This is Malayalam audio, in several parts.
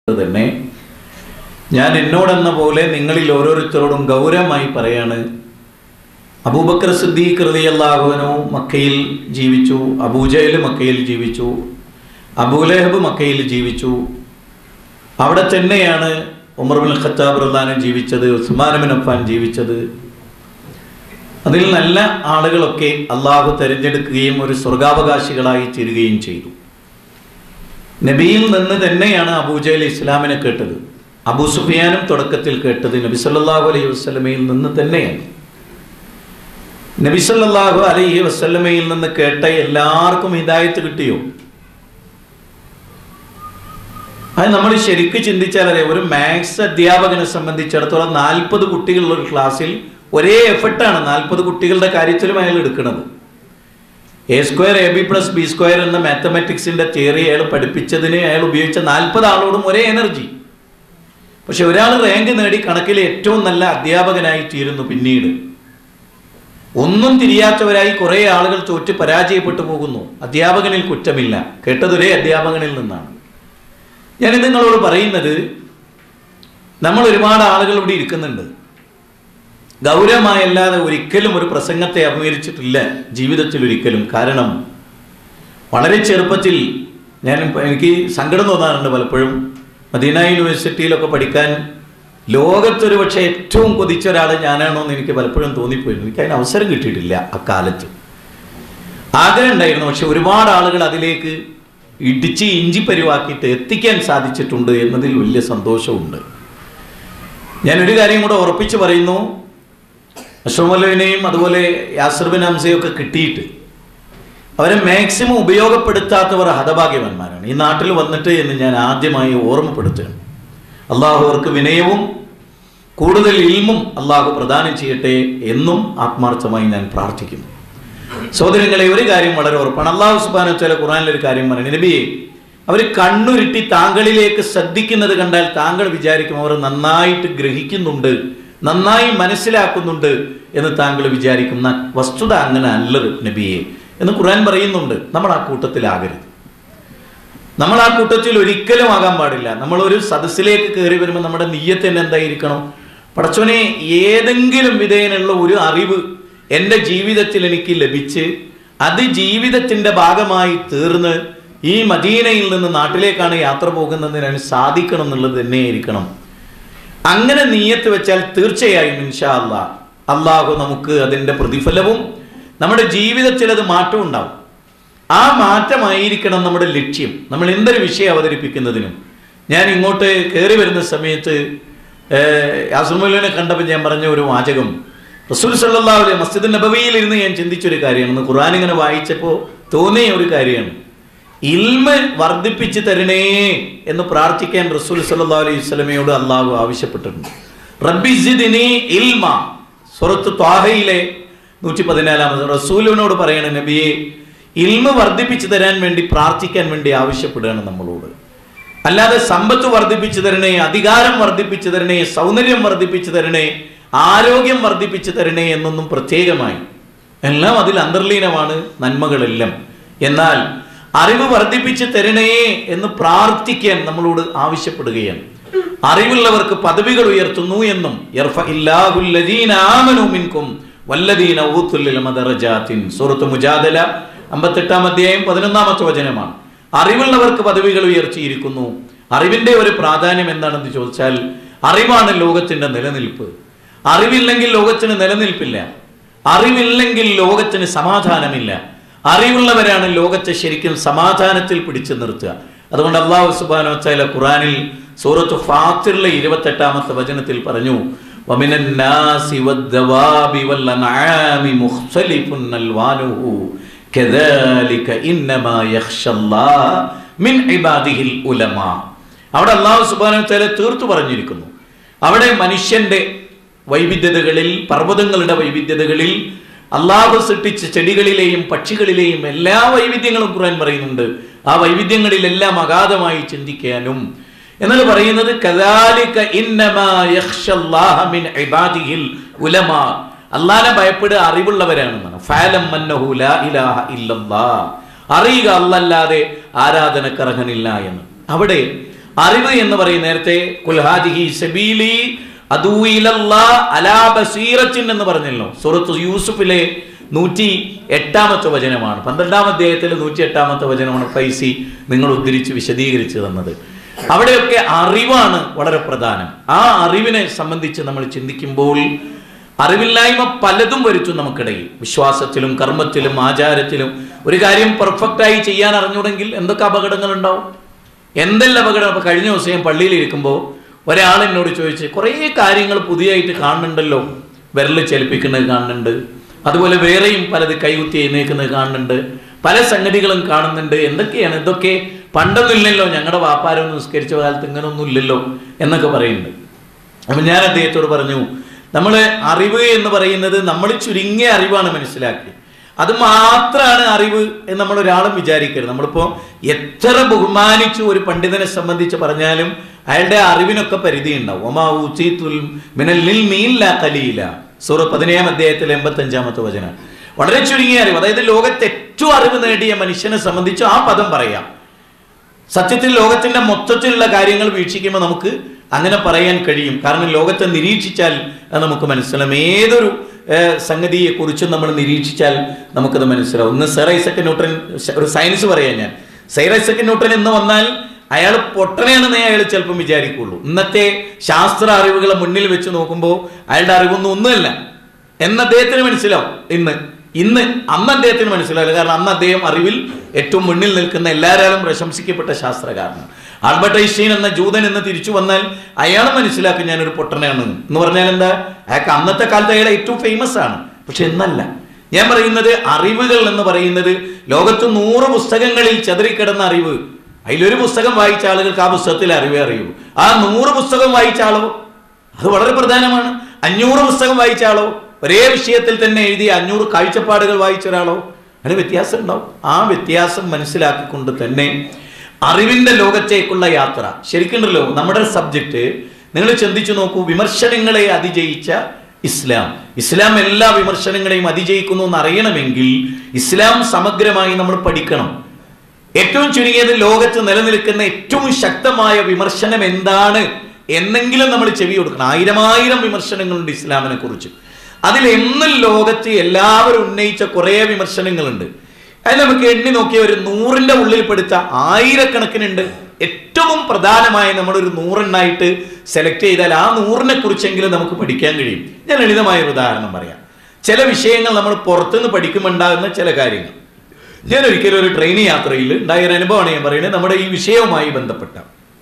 തന്നെ ഞാൻ എന്നോടെന്ന പോലെ നിങ്ങളിൽ ഓരോരുത്തരോടും ഗൗരവമായി പറയാണ് അബൂബക്കർ സിദ്ദീഖ് റളിയല്ലാഹുവിനു മക്കയിൽ ജീവിച്ചു അബൂജഹൽ മക്കയിൽ ജീവിച്ചു അബൂലഹബ് മക്കയിൽ ജീവിച്ചു അവിടെ തന്നെയാണ് ഉമർ ബിൻ ഖത്താബ് റഹ്ലാനും ജീവിച്ചത് ഉസ്മാൻ ബിൻ അഫ്ഫാൻ ജീവിച്ചത് അതിൽ നല്ല ആളുകളൊക്കെ അള്ളാഹു തിരഞ്ഞെടുക്കുകയും ഒരു സ്വർഗാവകാശികളായി തീരുകയും ചെയ്തു നബിയിൽ നിന്ന് തന്നെയാണ് അബൂജഹൽ ഇസ്ലാമിനെ കേട്ടത് അബൂ സുഫിയാനും തുടക്കത്തിൽ കേട്ടത് നബി സല്ലല്ലാഹു അലൈഹി വസല്ലമയിൽ നിന്ന് തന്നെയാണ് നബി സല്ലല്ലാഹു അലൈഹി വസല്ലമയിൽ നിന്ന് കേട്ട എല്ലാവർക്കും ഹിദായത്ത് കിട്ടിയോ അത് നമ്മൾ ശരിക്കും ചിന്തിച്ചാൽ അറിയാം ഒരു മാത്സ് അധ്യാപകനെ സംബന്ധിച്ചിടത്തോളം നാൽപ്പത് കുട്ടികളുള്ള ഒരു ക്ലാസ്സിൽ ഒരേ എഫർട്ടാണ് നാൽപ്പത് കുട്ടികളുടെ കാര്യത്തിലും അയാൾ എടുക്കുന്നത് A square A B plus B square എന്ന മാത്തമാറ്റിക്സിന്റെ തിയറി അയാൾ പഠിപ്പിച്ചതിന് അയാൾ ഉപയോഗിച്ച നാൽപ്പത് ആളോടും ഒരേ എനർജി പക്ഷെ ഒരാൾ റാങ്ക് നേടി കണക്കിലെ ഏറ്റവും നല്ല അധ്യാപകനായി തീരുന്നു പിന്നീട് ഒന്നും തിരിയാത്തവരായി കുറെ ആളുകൾ തോറ്റ് പരാജയപ്പെട്ടു പോകുന്നു അധ്യാപകനിൽ കുറ്റമില്ല കേട്ടതൊരേ അധ്യാപകനിൽ നിന്നാണ് ഞാൻ നിങ്ങളോട് പറയുന്നത് നമ്മൾ ഒരുപാട് ആളുകൾ ഇവിടെ ഇരിക്കുന്നുണ്ട് ഗൗരവമായല്ലാതെ ഒരിക്കലും ഒരു പ്രസംഗത്തെ അഭിമുഖീകരിച്ചിട്ടില്ല ജീവിതത്തിൽ ഒരിക്കലും കാരണം വളരെ ചെറുപ്പത്തിൽ ഞാൻ എനിക്ക് സങ്കടം തോന്നാറുണ്ട് പലപ്പോഴും മദീന യൂണിവേഴ്സിറ്റിയിലൊക്കെ പഠിക്കാൻ ലോകത്തൊരു പക്ഷേ ഏറ്റവും കൊതിച്ച ഒരാൾ ഞാനാണോ എന്ന് എനിക്ക് പലപ്പോഴും തോന്നിപ്പോയിരുന്നു എനിക്ക് അതിന് അവസരം കിട്ടിയിട്ടില്ല അക്കാലത്ത് ആഗ്രഹം ഉണ്ടായിരുന്നു പക്ഷെ ഒരുപാട് ആളുകൾ അതിലേക്ക് ഇടിച്ച് ഇഞ്ചി പരിവാക്കിയിട്ട് എത്തിക്കാൻ സാധിച്ചിട്ടുണ്ട് എന്നതിൽ വലിയ സന്തോഷമുണ്ട് ഞാനൊരു കാര്യം കൂടെ ഉറപ്പിച്ച് പറയുന്നു അഷ്റമലുവിനെയും അതുപോലെ യാസർബിൻ ഹംസയും ഒക്കെ കിട്ടിയിട്ട് അവരെ മാക്സിമം ഉപയോഗപ്പെടുത്താത്തവർ ഹതഭാഗ്യവന്മാരാണ് ഈ നാട്ടിൽ വന്നിട്ട് എന്ന് ഞാൻ ആദ്യമായി ഓർമ്മപ്പെടുത്തുകയാണ് അള്ളാഹു അവർക്ക് വിനയവും കൂടുതൽ ഇൽമും അള്ളാഹു പ്രദാനം ചെയ്യട്ടെ എന്നും ആത്മാർത്ഥമായി ഞാൻ പ്രാർത്ഥിക്കുന്നു സഹോദരങ്ങളെ ഒരു കാര്യം വളരെ ഉറപ്പാണ് അള്ളാഹു സുബാന ചില ഖുറാനിൽ ഒരു കാര്യം പറഞ്ഞു നബിയെ അവർ കണ്ണുരുട്ടി താങ്കളിലേക്ക് ശ്രദ്ധിക്കുന്നത് കണ്ടാൽ താങ്കൾ വിചാരിക്കും അവർ നന്നായിട്ട് ഗ്രഹിക്കുന്നുണ്ട് നന്നായി മനസ്സിലാക്കുന്നുണ്ട് എന്ന് താങ്കൾ വിചാരിക്കുന്ന വസ്തുത അങ്ങനെ അല്ലത് നബിയെ എന്ന് ഖുർആൻ പറയുന്നുണ്ട് നമ്മൾ ആ കൂട്ടത്തിലാകരുത് നമ്മൾ ആ കൂട്ടത്തിൽ ഒരിക്കലും ആകാൻ പാടില്ല നമ്മൾ ഒരു സദസ്സിലേക്ക് കയറി വരുമ്പോൾ നമ്മുടെ നീയത്ത് തന്നെ എന്തായിരിക്കണം പടച്ചോനെ ഏതെങ്കിലും വിധേയനുള്ള ഒരു അറിവ് എൻ്റെ ജീവിതത്തിൽ എനിക്ക് ലഭിച്ച് അത് ജീവിതത്തിൻ്റെ ഭാഗമായി തീർന്ന് ഈ മദീനയിൽ നിന്ന് നാട്ടിലേക്കാണ് യാത്ര പോകുന്നതിന് സാധിക്കണം എന്നുള്ളത് തന്നെയായിരിക്കണം അങ്ങനെ നീയത്ത് വെച്ചാൽ തീർച്ചയായും ഇൻഷാ അല്ലാ അള്ളാഹു നമുക്ക് അതിൻ്റെ പ്രതിഫലവും നമ്മുടെ ജീവിതത്തിൽ അത് മാറ്റം ഉണ്ടാവും ആ മാറ്റമായിരിക്കണം നമ്മുടെ ലക്ഷ്യം നമ്മൾ എന്തൊരു വിഷയം അവതരിപ്പിക്കുന്നതിനും ഞാൻ ഇങ്ങോട്ട് കയറി വരുന്ന സമയത്ത് യാസുമുല്ലിനെ കണ്ടപ്പോൾ ഞാൻ പറഞ്ഞ ഒരു വാചകം റസൂൽ സല്ലാ അലൈഹി മസ്ജിദ് നബവിയിൽ ഇരുന്ന് ഞാൻ ചിന്തിച്ചൊരു കാര്യമാണ് ഖുർആൻ ഇങ്ങനെ വായിച്ചപ്പോൾ തോന്നിയ ഒരു കാര്യമാണ് ഇൽമ വർദ്ധിപ്പിച്ച് തരണേ എന്ന് പ്രാർത്ഥിക്കാൻ റസൂൽ സല്ലാ അലൈഹി സ്വലമയോട് അള്ളാഹു ആവശ്യപ്പെട്ടിട്ടുണ്ട് റബ്ബിസിദിനി ഇൽമ സുറത്ത് ത്വാഹയിലെ നൂറ്റി പതിനാലാമത് റസൂലിനോട് പറയണ നബിയെ ഇൽമ വർദ്ധിപ്പിച്ചു തരാൻ വേണ്ടി പ്രാർത്ഥിക്കാൻ വേണ്ടി ആവശ്യപ്പെടുകയാണ് നമ്മളോട് അല്ലാതെ സമ്പത്ത് വർദ്ധിപ്പിച്ചു തരണേ അധികാരം വർദ്ധിപ്പിച്ചു തരണേ സൗന്ദര്യം വർദ്ധിപ്പിച്ചു തരണേ ആരോഗ്യം വർദ്ധിപ്പിച്ചു തരണേ എന്നൊന്നും പ്രത്യേകമായി എല്ലാം അതിൽ അന്തർലീനമാണ് നന്മകളെല്ലാം എന്നാൽ അറിവ് വർദ്ധിപ്പിച്ച് തരണേ എന്ന് പ്രാർത്ഥിക്കാൻ നമ്മളോട് ആവശ്യപ്പെടുകയാണ് അറിവുള്ളവർക്ക് പദവികൾ ഉയർത്തുന്നു എന്നും സൂറത്ത് മുജാദല അമ്പത്തെട്ടാം അധ്യായം പതിനൊന്നാമത്തെ വചനമാണ് അറിവുള്ളവർക്ക് പദവികൾ ഉയർത്തിയിരിക്കുന്നു അറിവിന്റെ ഒരു പ്രാധാന്യം എന്താണെന്ന് ചോദിച്ചാൽ അറിവാണ് ലോകത്തിന്റെ നിലനിൽപ്പ് അറിവില്ലെങ്കിൽ ലോകത്തിന് നിലനിൽപ്പില്ല അറിവില്ലെങ്കിൽ ലോകത്തിന് സമാധാനമില്ല അറിവുള്ളവരാണ് ലോകത്തെ ശരിക്കും സമാധാനത്തിൽ പിടിച്ചു നിർത്തുക അതുകൊണ്ട് അള്ളാഹു സുബാനോ ചാല ഖുറാനിൽ സൂറത്ത് ഫാത്തിറിലെ ഇരുപത്തെട്ടാമത്തെ വചനത്തിൽ പറഞ്ഞു അവിടെ അള്ളാഹു സുബാനോ ചാല തീർത്തു പറഞ്ഞിരിക്കുന്നു അവിടെ മനുഷ്യന്റെ വൈവിധ്യതകളിൽ പർവ്വതങ്ങളുടെ വൈവിധ്യതകളിൽ അള്ളാഹു സൃഷ്ടിച്ച ചെടികളിലെയും പക്ഷികളിലെയും എല്ലാ വൈവിധ്യങ്ങളും ഖുർആൻ പറയുന്നുണ്ട് ആ വൈവിധ്യങ്ങളിലെല്ലാം അഗാധമായി ചിന്തിക്കാനും എന്നാൽ പറയുന്നത് അള്ളാനെ ഭയപ്പെടുക അറിവുള്ളവരാണെന്നാണ് അറിയുക അല്ലല്ലാതെ ആരാധനക്കർഹനില്ല എന്ന് അവിടെ അറിവ് എന്ന് പറയും നേരത്തെ കുൽഹാദിഹി സബീലി അദൂയിലല്ലാ അലാ ബസീറത്തിൻ എന്ന് പറഞ്ഞല്ലോ സൂറത്ത് യൂസുഫിലെ നൂറ്റി എട്ടാമത്തെ വചനമാണ് പന്ത്രണ്ടാം അധ്യായത്തിൽ നൂറ്റി എട്ടാമത്തെ വചനമാണ് ഫൈസി നിങ്ങൾ ഉദ്ധരിച്ച് വിശദീകരിച്ചു തന്നത് അവിടെയൊക്കെ അറിവാണ് വളരെ പ്രധാനം ആ അറിവിനെ സംബന്ധിച്ച് നമ്മൾ ചിന്തിക്കുമ്പോൾ അറിവില്ലായ്മ പലതും വരുത്തും നമുക്കിടയിൽ വിശ്വാസത്തിലും കർമ്മത്തിലും ആചാരത്തിലും ഒരു കാര്യം പെർഫെക്റ്റായി ചെയ്യാൻ അറിഞ്ഞുണ്ടെങ്കിൽ എന്തൊക്കെ അപകടങ്ങൾ ഉണ്ടാവും എന്തെല്ലാം അപകടം അപ്പൊ കഴിഞ്ഞ ദിവസം ഞാൻ പള്ളിയിൽ ഇരിക്കുമ്പോൾ ഒരാൾ എന്നോട് ചോദിച്ച് കുറേ കാര്യങ്ങൾ പുതിയതായിട്ട് കാണുന്നുണ്ടല്ലോ വിരൽ ചലിപ്പിക്കുന്നത് കാണുന്നുണ്ട് അതുപോലെ വേറെയും പലത് കൈകുത്തി എഴുന്നേക്കുന്നത് കാണുന്നുണ്ട് പല സംഗതികളും കാണുന്നുണ്ട് എന്തൊക്കെയാണ് ഇതൊക്കെ പണ്ടൊന്നും ഇല്ലല്ലോ ഞങ്ങളുടെ വാപ്പാരം നിസ്കരിച്ച കാലത്ത് ഇങ്ങനൊന്നും ഇല്ലല്ലോ എന്നൊക്കെ പറയുന്നുണ്ട് അപ്പം ഞാൻ അദ്ദേഹത്തോട് പറഞ്ഞു നമ്മൾ അറിവ് എന്ന് പറയുന്നത് നമ്മൾ ചുരുങ്ങിയ അറിവാണ് മനസ്സിലാക്കി അത് മാത്രമാണ് അറിവ് എന്ന് നമ്മൾ ഒരാളും വിചാരിക്കരുത് നമ്മളിപ്പോൾ എത്ര ബഹുമാനിച്ചു ഒരു പണ്ഡിതനെ സംബന്ധിച്ച് പറഞ്ഞാലും അയാളുടെ അറിവിനൊക്കെ പരിധി ഉണ്ടാവും ഒമാ ഊച്ചീത്തുൽ മിനല്ലിൽ മീനില്ല കലിയില്ല സൂറ പതിനേഴാം അധ്യായത്തിലെ എൺപത്തി അഞ്ചാമത്തെ വചനം വളരെ ചുരുങ്ങിയ അറിവ് അതായത് ലോകത്ത് ഏറ്റവും അറിവ് നേടിയ മനുഷ്യനെ സംബന്ധിച്ച് ആ പദം പറയാം സത്യത്തിൽ ലോകത്തിന്റെ മൊത്തത്തിലുള്ള കാര്യങ്ങൾ വീക്ഷിക്കുമ്പോൾ നമുക്ക് അങ്ങനെ പറയാൻ കഴിയും കാരണം ലോകത്തെ നിരീക്ഷിച്ചാൽ അത് നമുക്ക് മനസ്സിലാവും ഏതൊരു ഏഹ്, സംഗതിയെക്കുറിച്ചും നമ്മൾ നിരീക്ഷിച്ചാൽ നമുക്കത് മനസ്സിലാവും ഇന്ന് സർ ഐസക് ന്യൂട്ടൻ ഒരു സയൻസ് പറയാൻ ഞാൻ സൈർ ഐസക് ന്യൂട്ടൻ എന്ന് വന്നാൽ അയാൾ പൊട്ടനെയാണെന്നേ അയാൾ ചിലപ്പം വിചാരിക്കുള്ളൂ ഇന്നത്തെ ശാസ്ത്ര അറിവുകളെ മുന്നിൽ വെച്ച് നോക്കുമ്പോൾ അയാളുടെ അറിവൊന്നും ഒന്നുമല്ല എന്ന് അദ്ദേഹത്തിന് മനസ്സിലാവും ഇന്ന് ഇന്ന് അന്ന് അദ്ദേഹത്തിന് മനസ്സിലാവില്ല കാരണം അന്ന് അദ്ദേഹം അറിവിൽ ഏറ്റവും മുന്നിൽ നിൽക്കുന്ന എല്ലാവരും പ്രശംസിക്കപ്പെട്ട ശാസ്ത്രകാരനാണ് ആൽബർട്ട് ഐൻസ്റ്റീൻ എന്ന ജൂതൻ എന്ന് തിരിച്ചു വന്നാൽ അയാൾ മനസ്സിലാക്കും ഞാനൊരു പൊട്ടനാണ് എന്ന് പറഞ്ഞാൽ എന്താ അയാൾക്ക് അന്നത്തെ കാലത്ത് അയാൾ ഏറ്റവും ഫേമസ് ആണ് പക്ഷെ എന്നല്ല ഞാൻ പറയുന്നത് അറിവുകൾ എന്ന് പറയുന്നത് ലോകത്ത് നൂറ് പുസ്തകങ്ങളിൽ ചെതറിക്കിടന്ന അറിവ് അതിലൊരു പുസ്തകം വായിച്ച ആളുകൾക്ക് ആ പുസ്തകത്തിൽ അറിവേ അറിയൂ ആ നൂറ് പുസ്തകം വായിച്ച ആളോ അത് വളരെ പ്രധാനമാണ് അഞ്ഞൂറ് പുസ്തകം വായിച്ച ആളോ ഒരേ വിഷയത്തിൽ തന്നെ എഴുതിയ അഞ്ഞൂറ് കാഴ്ചപ്പാടുകൾ വായിച്ച ഒരാളോ അതിന് വ്യത്യാസം ഉണ്ടാവും ആ വ്യത്യാസം മനസ്സിലാക്കിക്കൊണ്ട് തന്നെ അറിവിന്റെ ലോകത്തേക്കുള്ള യാത്ര ശരിക്കുണ്ടല്ലോ നമ്മുടെ സബ്ജക്റ്റ് നിങ്ങൾ ചിന്തിച്ചു നോക്കൂ വിമർശനങ്ങളെ അതിജയിച്ച ഇസ്ലാം ഇസ്ലാം എല്ലാ വിമർശനങ്ങളെയും അതിജയിക്കുന്നു എന്ന് അറിയണമെങ്കിൽ ഇസ്ലാം സമഗ്രമായി നമ്മൾ പഠിക്കണം ഏറ്റവും ചുരുങ്ങിയത് ലോകത്ത് നിലനിൽക്കുന്ന ഏറ്റവും ശക്തമായ വിമർശനം എന്താണ് എന്നെങ്കിലും നമ്മൾ ചെവി കൊടുക്കണം ആയിരമായിരം വിമർശനങ്ങളുണ്ട് ഇസ്ലാമിനെ കുറിച്ച് അതിൽ എന്നും ലോകത്ത് എല്ലാവരും ഉന്നയിച്ച കുറേ വിമർശനങ്ങളുണ്ട് അത് നമുക്ക് എണ്ണി നോക്കിയ ഒരു നൂറിന്റെ ഉള്ളിൽ പെടുത്ത ആയിരക്കണക്കിനുണ്ട് ഏറ്റവും പ്രധാനമായ നമ്മളൊരു നൂറെണ്ണായിട്ട് സെലക്ട് ചെയ്താൽ ആ നൂറിനെ കുറിച്ചെങ്കിലും നമുക്ക് പഠിക്കാൻ കഴിയും ഞാൻ ലളിതമായ ഒരു ഉദാഹരണം പറയാം ചില വിഷയങ്ങൾ നമ്മൾ പുറത്തുനിന്ന് പഠിക്കുമുണ്ടാകുന്ന ചില കാര്യങ്ങൾ ഞാൻ ഒരിക്കലും ഒരു ട്രെയിൻ യാത്രയിൽ ഉണ്ടായ ഒരു അനുഭവമാണ് ഞാൻ പറയുന്നത് നമ്മുടെ ഈ വിഷയവുമായി ബന്ധപ്പെട്ട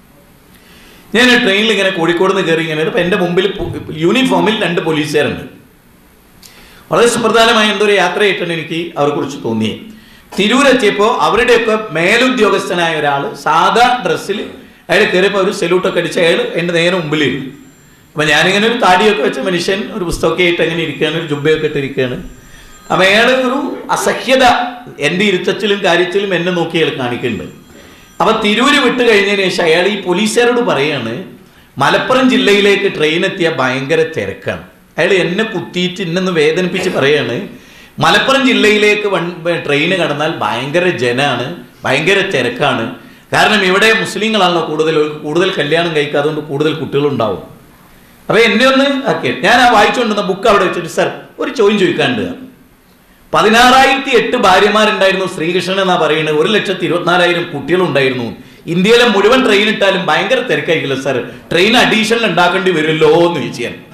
ഞാൻ ട്രെയിനിൽ ഇങ്ങനെ കോഴിക്കോട് നിന്ന് കയറി ഇങ്ങനെ എൻ്റെ മുമ്പിൽ പു- യൂണിഫോമിൽ രണ്ട് പോലീസുകാരുണ്ട് വളരെ സുപ്രധാനമായ എന്തോ ഒരു യാത്രയായിട്ടാണ് എനിക്ക് അവരെ കുറിച്ച് തോന്നിയത് തിരൂരെത്തിയപ്പോൾ അവരുടെയൊക്കെ മേലുദ്യോഗസ്ഥനായ ഒരാൾ സാധാ ഡ്രസ്സിൽ അയാൾ കയറിയപ്പോൾ ഒരു സല്യൂട്ടൊക്കെ അടിച്ച് അയാൾ എൻ്റെ നേരെ മുമ്പിലിരുന്നു അപ്പം ഞാനിങ്ങനെ ഒരു താടിയൊക്കെ വെച്ച മനുഷ്യൻ ഒരു പുസ്തകമൊക്കെ ആയിട്ട് അങ്ങനെ ഇരിക്കുകയാണ് ഒരു ജുബയൊക്കെ ഇട്ടിരിക്കുകയാണ് അപ്പം അയാൾ ഒരു അസഹ്യത എൻ്റെ ഇരുത്തത്തിലും കാര്യത്തിലും എന്നെ നോക്കി അയാൾ കാണിക്കുന്നുണ്ട് അപ്പം തിരൂര് വിട്ട് കഴിഞ്ഞതിന് ശേഷം അയാൾ ഈ പോലീസുകാരോട് പറയാണ് മലപ്പുറം ജില്ലയിലേക്ക് ട്രെയിൻ എത്തിയ ഭയങ്കര തിരക്കാണ് അയാൾ എന്നെ കുത്തിയിട്ട് ഇന്നെന്ന് വേദനിപ്പിച്ച് പറയാണ് മലപ്പുറം ജില്ലയിലേക്ക് വൺ ട്രെയിൻ കടന്നാൽ ഭയങ്കര ജനാണ് ഭയങ്കര തിരക്കാണ് കാരണം ഇവിടെ മുസ്ലിങ്ങളാണല്ലോ കൂടുതൽ അവർക്ക് കൂടുതൽ കല്യാണം കഴിക്കാതുകൊണ്ട് കൂടുതൽ കുട്ടികളുണ്ടാവും അപ്പൊ എന്നെ ഒന്ന് ആക്കി ഞാൻ ആ വായിച്ചുകൊണ്ടിരുന്ന ബുക്ക് അവിടെ വെച്ചിട്ട് സർ ഒരു ചോദ്യം ചോദിക്കാണ്ട് പതിനാറായിരത്തി എട്ട് ഭാര്യമാരുണ്ടായിരുന്നു ശ്രീകൃഷ്ണൻ എന്നാ പറയുന്നത് ഒരു ലക്ഷത്തി ഇരുപത്തിനാലായിരം കുട്ടികളുണ്ടായിരുന്നു ഇന്ത്യയിലെ മുഴുവൻ ട്രെയിൻ ഇട്ടാലും ഭയങ്കര തിരക്കായിരിക്കില്ല സാർ ട്രെയിൻ അഡീഷണൽ ഉണ്ടാക്കേണ്ടി വരുമല്ലോ എന്ന് ചോദിച്ചു ഞാൻ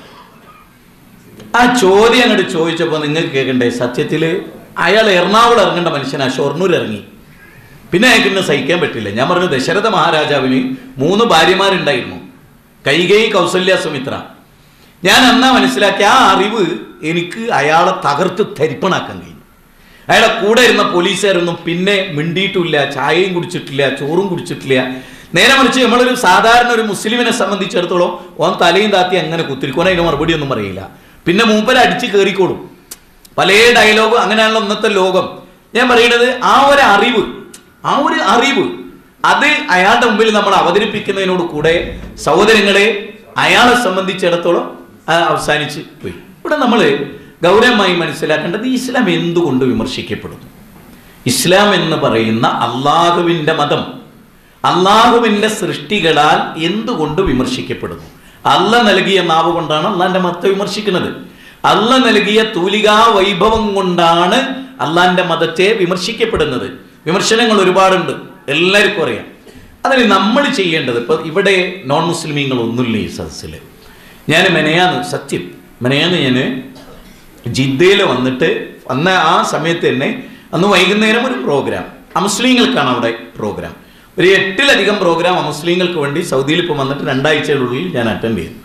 ആ ചോദ്യം അങ്ങോട്ട് ചോദിച്ചപ്പോൾ നിങ്ങൾക്ക് കേൾക്കണ്ടേ സത്യത്തിൽ അയാൾ എറണാകുളം ഇറങ്ങേണ്ട മനുഷ്യനാ ഷൊർണൂർ ഇറങ്ങി പിന്നെ അയാൾക്ക് ഇന്നെ സഹിക്കാൻ പറ്റില്ല ഞാൻ പറഞ്ഞു ദശരഥ മഹാരാജാവിന് മൂന്ന് ഭാര്യമാരുണ്ടായിരുന്നു കൈകൈ കൗസല്യ സുമിത്ര ഞാൻ അന്നാ മനസ്സിലാക്കിയ ആ അറിവ് എനിക്ക് അയാളെ തകർത്ത് തരിപ്പണാക്കാൻ കഴിഞ്ഞു അയാളെ കൂടെ ഇരുന്ന പോലീസുകാരൊന്നും പിന്നെ മിണ്ടിയിട്ടില്ല ചായയും കുടിച്ചിട്ടില്ല ചോറും കുടിച്ചിട്ടില്ല നേരെ മറിച്ച് നമ്മളൊരു സാധാരണ ഒരു മുസ്ലിമിനെ സംബന്ധിച്ചിടത്തോളം ഓൻ തലയും താത്തി അങ്ങനെ കുത്തിരിക്കും ഓൻ അതിന് മറുപടി ഒന്നും പറയില്ല പിന്നെ മൂപ്പര അടിച്ച് കയറിക്കോളും പല ഡയലോഗും അങ്ങനെയാണല്ലോ ഇന്നത്തെ ലോകം ഞാൻ പറയുന്നത് ആ ഒരു അറിവ് ആ ഒരു അറിവ് അത് അയാളുടെ മുമ്പിൽ നമ്മൾ അവതരിപ്പിക്കുന്നതിനോട് കൂടെ സഹോദരങ്ങളെ അയാളെ സംബന്ധിച്ചിടത്തോളം അത് അവസാനിച്ച് പോയി ഇവിടെ നമ്മൾ ഗൗരവമായി മനസ്സിലാക്കേണ്ടത് ഇസ്ലാം എന്തുകൊണ്ട് വിമർശിക്കപ്പെടുന്നു ഇസ്ലാം എന്ന് പറയുന്ന അള്ളാഹുവിൻ്റെ മതം അള്ളാഹുവിൻ്റെ സൃഷ്ടികളാൽ എന്തുകൊണ്ട് വിമർശിക്കപ്പെടുന്നു അല്ല നൽകിയ നാവ് കൊണ്ടാണ് അള്ളാന്റെ മതത്തെ വിമർശിക്കുന്നത് അല്ല നൽകിയ തൂലികാ വൈഭവം കൊണ്ടാണ് അള്ളാന്റെ മതത്തെ വിമർശിക്കപ്പെടുന്നത് വിമർശനങ്ങൾ ഒരുപാടുണ്ട് എല്ലാവർക്കും അറിയാം അതിന് നമ്മൾ ചെയ്യേണ്ടത് ഇപ്പൊ ഇവിടെ നോൺ മുസ്ലിമീങ്ങൾ ഒന്നുമില്ല ഈ സദസ്സിൽ ഞാൻ മെനയാന്ന് സത്യം മെനയാന്ന് ഞാൻ ജിദ്ദയിൽ വന്നിട്ട് അന്ന് ആ സമയത്ത് തന്നെ അന്ന് വൈകുന്നേരം ഒരു പ്രോഗ്രാം അമുസ്ലിങ്ങൾക്കാണ് അവിടെ പ്രോഗ്രാം ഒരു എട്ടിലധികം പ്രോഗ്രാം അമുസ്ലിങ്ങൾക്ക് വേണ്ടി സൗദിയിൽ ഇപ്പോൾ വന്നിട്ട് രണ്ടാഴ്ചകളുള്ളിൽ ഞാൻ അറ്റൻഡ് ചെയ്തു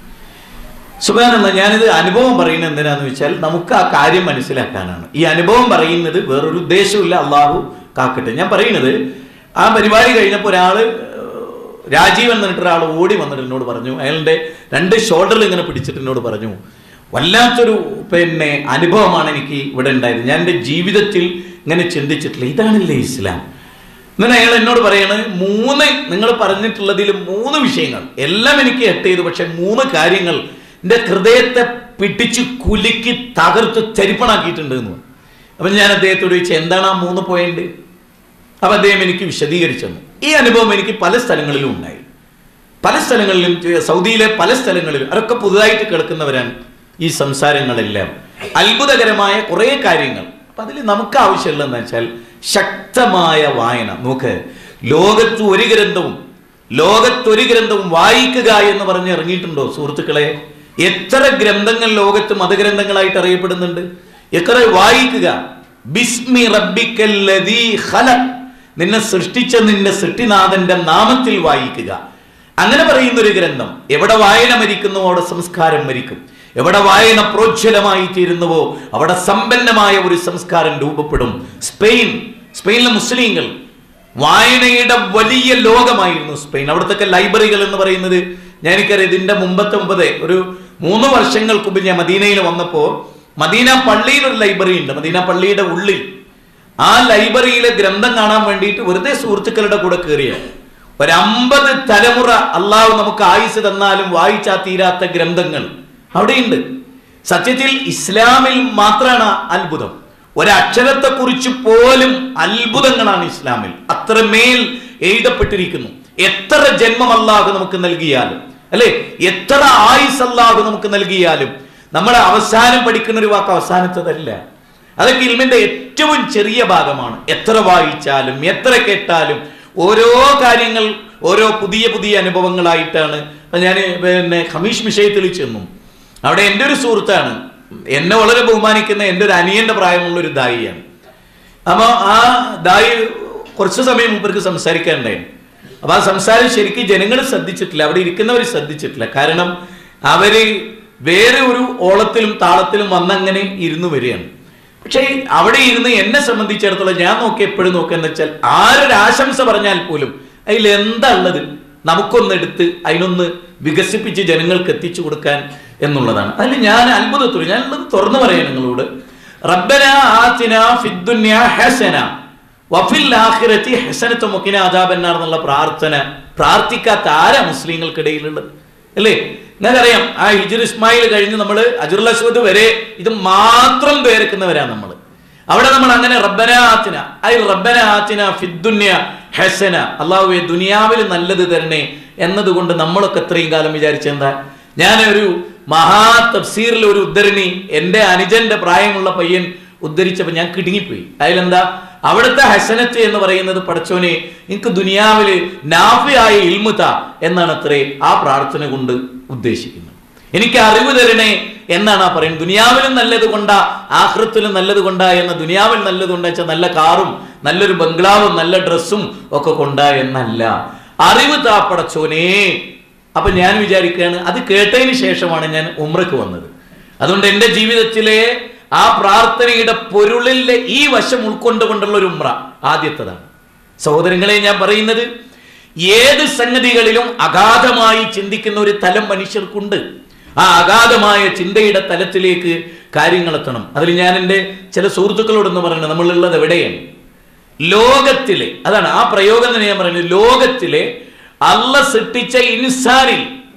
സുഖാനന്ദ ഞാനിത് അനുഭവം പറയുന്നത് എന്തിനാന്ന് വെച്ചാൽ നമുക്ക് ആ കാര്യം മനസ്സിലാക്കാനാണ് ഈ അനുഭവം പറയുന്നത് വേറൊരു ഉദ്ദേശമില്ല അള്ളാഹു കാക്കട്ടെ ഞാൻ പറയുന്നത് ആ പരിപാടി കഴിഞ്ഞപ്പോൾ ഒരാള് രാജീവ് എന്ന് പറഞ്ഞിട്ട് ഒരാൾ ഓടി വന്നിട്ട് എന്നോട് പറഞ്ഞു അയാളുടെ രണ്ട് ഷോൾഡറിൽ ഇങ്ങനെ പിടിച്ചിട്ട് എന്നോട് പറഞ്ഞു വല്ലാത്തൊരു പിന്നെ അനുഭവമാണ് എനിക്ക് ഇവിടെ ഉണ്ടായത് ഞാൻ എൻ്റെ ജീവിതത്തിൽ ഇങ്ങനെ ചിന്തിച്ചിട്ടില്ല ഇതാണല്ലേ ഇസ്ലാം എന്നിട്ട് അയാൾ എന്നോട് പറയണത് മൂന്ന് നിങ്ങൾ പറഞ്ഞിട്ടുള്ളതിൽ മൂന്ന് വിഷയങ്ങൾ എല്ലാം എനിക്ക് എട്ട് ചെയ്തു പക്ഷെ മൂന്ന് കാര്യങ്ങൾ എൻ്റെ ഹൃദയത്തെ പിടിച്ച് കുലുക്കി തകർത്ത് ചരിപ്പണാക്കിയിട്ടുണ്ട് എന്ന് പറഞ്ഞു. അപ്പം ഞാൻ അദ്ദേഹത്തോട് ചോദിച്ചു എന്താണ് ആ മൂന്ന് പോയിന്റ് അപ്പം അദ്ദേഹം എനിക്ക് വിശദീകരിച്ചു തന്നു ഈ അനുഭവം എനിക്ക് പല സ്ഥലങ്ങളിലും ഉണ്ടായി പല സ്ഥലങ്ങളിലും സൗദിയിലെ പല സ്ഥലങ്ങളിലും അതൊക്കെ പുതുതായിട്ട് കേൾക്കുന്നവരാണ് ഈ സംസാരങ്ങളെല്ലാം അത്ഭുതകരമായ കുറേ കാര്യങ്ങൾ അപ്പൊ അതിൽ നമുക്ക് ആവശ്യമുള്ളതെന്ന് വെച്ചാൽ ശക്തമായ വായന നോക്ക് ലോകത്ത് ഒരു ഗ്രന്ഥവും ലോകത്തൊരു ഗ്രന്ഥവും വായിക്കുക എന്ന് പറഞ്ഞ് ഇറങ്ങിയിട്ടുണ്ടോ സുഹൃത്തുക്കളെ എത്ര ഗ്രന്ഥങ്ങൾ ലോകത്ത് മതഗ്രന്ഥങ്ങളായിട്ട് അറിയപ്പെടുന്നുണ്ട് എത്ര വായിക്കുക ബിസ്മി റബ്ബിക്കല്ലദീ ഖലഖ് നിന്നെ സൃഷ്ടിച്ച നിന്റെ സൃഷ്ടിനാഥന്റെ നാമത്തിൽ വായിക്കുക അങ്ങനെ പറയുന്ന ഒരു ഗ്രന്ഥം എവിടെ വായന മരിക്കുന്നുവോ അവിടെ സംസ്കാരം മരിക്കും എവിടെ വായന പ്രോജ്വലമായി തീരുന്നുവോ അവിടെ സമ്പന്നമായ ഒരു സംസ്കാരം രൂപപ്പെടും സ്പെയിൻ സ്പെയിനിലെ മുസ്ലിങ്ങൾ വായനയുടെ വലിയ ലോകമായിരുന്നു സ്പെയിൻ അവിടുത്തെ ലൈബ്രറികൾ എന്ന് പറയുന്നത് ഞാൻ എനിക്കറിയാം ഇതിന്റെ മുമ്പത്തെ മുമ്പത് ഒരു മൂന്ന് വർഷങ്ങൾക്ക് മുമ്പ് ഞാൻ മദീനയിൽ വന്നപ്പോൾ മദീന പള്ളിയിൽ ഒരു ലൈബ്രറി ഉണ്ട് മദീന പള്ളിയുടെ ഉള്ളിൽ ആ ലൈബ്രറിയിലെ ഗ്രന്ഥം കാണാൻ വേണ്ടിയിട്ട് വെറുതെ സുഹൃത്തുക്കളുടെ കൂടെ കയറിയ ഒരു അമ്പത് തലമുറ അള്ളാഹു നമുക്ക് ആയുസ് തന്നാലും വായിച്ചാ തീരാത്ത ഗ്രന്ഥങ്ങൾ അവിടെയുണ്ട് സത്യത്തിൽ ഇസ്ലാമിൽ മാത്രമാണ് അത്ഭുതം ഒരക്ഷരത്തെ കുറിച്ച് പോലും അത്ഭുതങ്ങളാണ് ഇസ്ലാമിൽ അത്രമേൽ എഴുതപ്പെട്ടിരിക്കുന്നു എത്ര ജന്മം അല്ലാഹു നമുക്ക് നൽകിയാലും അല്ലെ എത്ര ആയുസ് അല്ലാഹു നമുക്ക് നൽകിയാലും നമ്മൾ അവസാനം പഠിക്കുന്ന ഒരു വാക്ക് അവസാനത്തതല്ല അതൊക്കെ ഇൽമിന്റെ ഏറ്റവും ചെറിയ ഭാഗമാണ് എത്ര വായിച്ചാലും എത്ര കേട്ടാലും ഓരോ കാര്യങ്ങൾ ഓരോ പുതിയ പുതിയ അനുഭവങ്ങളായിട്ടാണ് ഞാൻ പിന്നെ ഖമീഷ് വിഷയത്തിൽ ചെന്നു അവിടെ എൻ്റെ ഒരു സുഹൃത്താണ് എന്നെ വളരെ ബഹുമാനിക്കുന്ന എൻ്റെ ഒരു അനിയന്റെ പ്രായമുള്ള ഒരു ദായിയാണ് അപ്പോൾ ആ ദായി കുറച്ച് സമയം മുമ്പർക്ക് സംസാരിക്കാനുണ്ടായിരുന്നു അപ്പൊ ആ സംസാരം ശരിക്കും ജനങ്ങൾ ശ്രദ്ധിച്ചിട്ടില്ല അവിടെ ഇരിക്കുന്നവർ ശ്രദ്ധിച്ചിട്ടില്ല കാരണം അവര് വേറെ ഒരു ഓളത്തിലും താളത്തിലും വന്നങ്ങനെ ഇരുന്നു വരികയാണ് പക്ഷേ അവിടെ ഇരുന്ന് എന്നെ സംബന്ധിച്ചിടത്തോളം ഞാൻ നോക്കി എപ്പോഴും നോക്കിയെന്ന് വെച്ചാൽ ആരൊരു ആശംസ പറഞ്ഞാൽ പോലും അതിൽ എന്താ ഉള്ളത് നമുക്കൊന്നെടുത്ത് അതിനൊന്ന് വികസിപ്പിച്ച് ജനങ്ങൾക്ക് എത്തിച്ചു കൊടുക്കാൻ എന്നുള്ളതാണ് അതിൽ ഞാൻ അത്ഭുതത്തോട് ഞാൻ ഉള്ളത് തുറന്നു പറയാം നിങ്ങളോട് റബ്ബന ആതിന ഫിദ്ദുന്യ ഹസന വഫിൽ ആഖിറത്തി ഹസനത്തു മുക്കിന അദാബന്നാർ എന്നുള്ള പ്രാർത്ഥന പ്രാർത്ഥിക്കാത്ത ആരാ മുസ്ലിങ്ങൾക്കിടയിലുള്ളത് അല്ലേ നിങ്ങൾക്കറിയാം ആ ഹിജുർ ഇസ്മായിൽ കഴിഞ്ഞ് നമ്മൾ അജുറുൽ അസ്വദ് വരെ ഇത് മാത്രം പേരക്കുന്നവരാ നമ്മൾ അവിടെ നമ്മൾ അങ്ങനെ റബ്ബന ആത്തിന ഐ റബ്ബന ആത്തിന ഫിദ്ദുന്യ ഹസന അള്ളാഹുവെ ദുനിയാവിൽ നല്ലത് തരണേ എന്നതുകൊണ്ട് നമ്മളൊക്കെ ഇത്രയും കാലം വിചാരിച്ചെന്താ ഞാൻ ഒരു മഹാ തഫ്സീറിൽ ഒരു ഉദ്ധരണി എൻ്റെ അനുജന്റെ പ്രായമുള്ള പയ്യൻ ഉദ്ധരിച്ചപ്പോൾ ഞാൻ കിടുങ്ങിപ്പോയി അതിലെന്താ അവിടുത്തെ ഹസനത്ത് എന്ന് പറയുന്നത് പടച്ചോനെ എനിക്ക് ദുനിയാവില് നാഫിയായ ഇൽമുത എന്നാണ് അത്രേ ആ പ്രാർത്ഥന കൊണ്ട് ഉദ്ദേശിക്കുന്നത് എനിക്ക് അറിവ് തരണേ എന്നാണ് ആ പറയുന്നത് ദുനിയാവിലും നല്ലത് കൊണ്ടാ ആഹൃത്തിലും നല്ലത് കൊണ്ടാ എന്ന ദുനിയാവിൽ നല്ലത് കൊണ്ടാ വെച്ചാൽ നല്ല കാറും നല്ലൊരു ബംഗ്ലാവും നല്ല ഡ്രസ്സും ഒക്കെ കൊണ്ടാ എന്നല്ല അറിവ് താ പടച്ചോനേ അപ്പൊ ഞാൻ വിചാരിക്കുകയാണ് അത് കേട്ടതിന് ശേഷമാണ് ഞാൻ ഉമ്രക്ക് വന്നത് അതുകൊണ്ട് എൻ്റെ ജീവിതത്തിലെ ആ പ്രാർത്ഥനയുടെ പൊരുളിലെ ഈ വശം ഉൾക്കൊണ്ടുകൊണ്ടുള്ള ഒരു ഉമ്ര ആദ്യത്തതാണ് സഹോദരങ്ങളെ ഞാൻ പറയുന്നത് ഏത് സംഗതികളിലും അഗാധമായി ചിന്തിക്കുന്ന ഒരു തലം മനുഷ്യർക്കുണ്ട് ആ അഗാധമായ ചിന്തയുടെ തലത്തിലേക്ക് കാര്യങ്ങൾ എത്തണം അതിൽ ഞാൻ എൻ്റെ ചില സുഹൃത്തുക്കളോടൊന്ന് പറയുന്നത് നമ്മളുള്ളത് എവിടെയാണ് ലോകത്തിലെ അതാണ് ആ പ്രയോഗം തന്നെ ഞാൻ പറയുന്നത് ലോകത്തിലെ അള്ള സൃഷ്ടിച്ച ഇൻസാനിൽ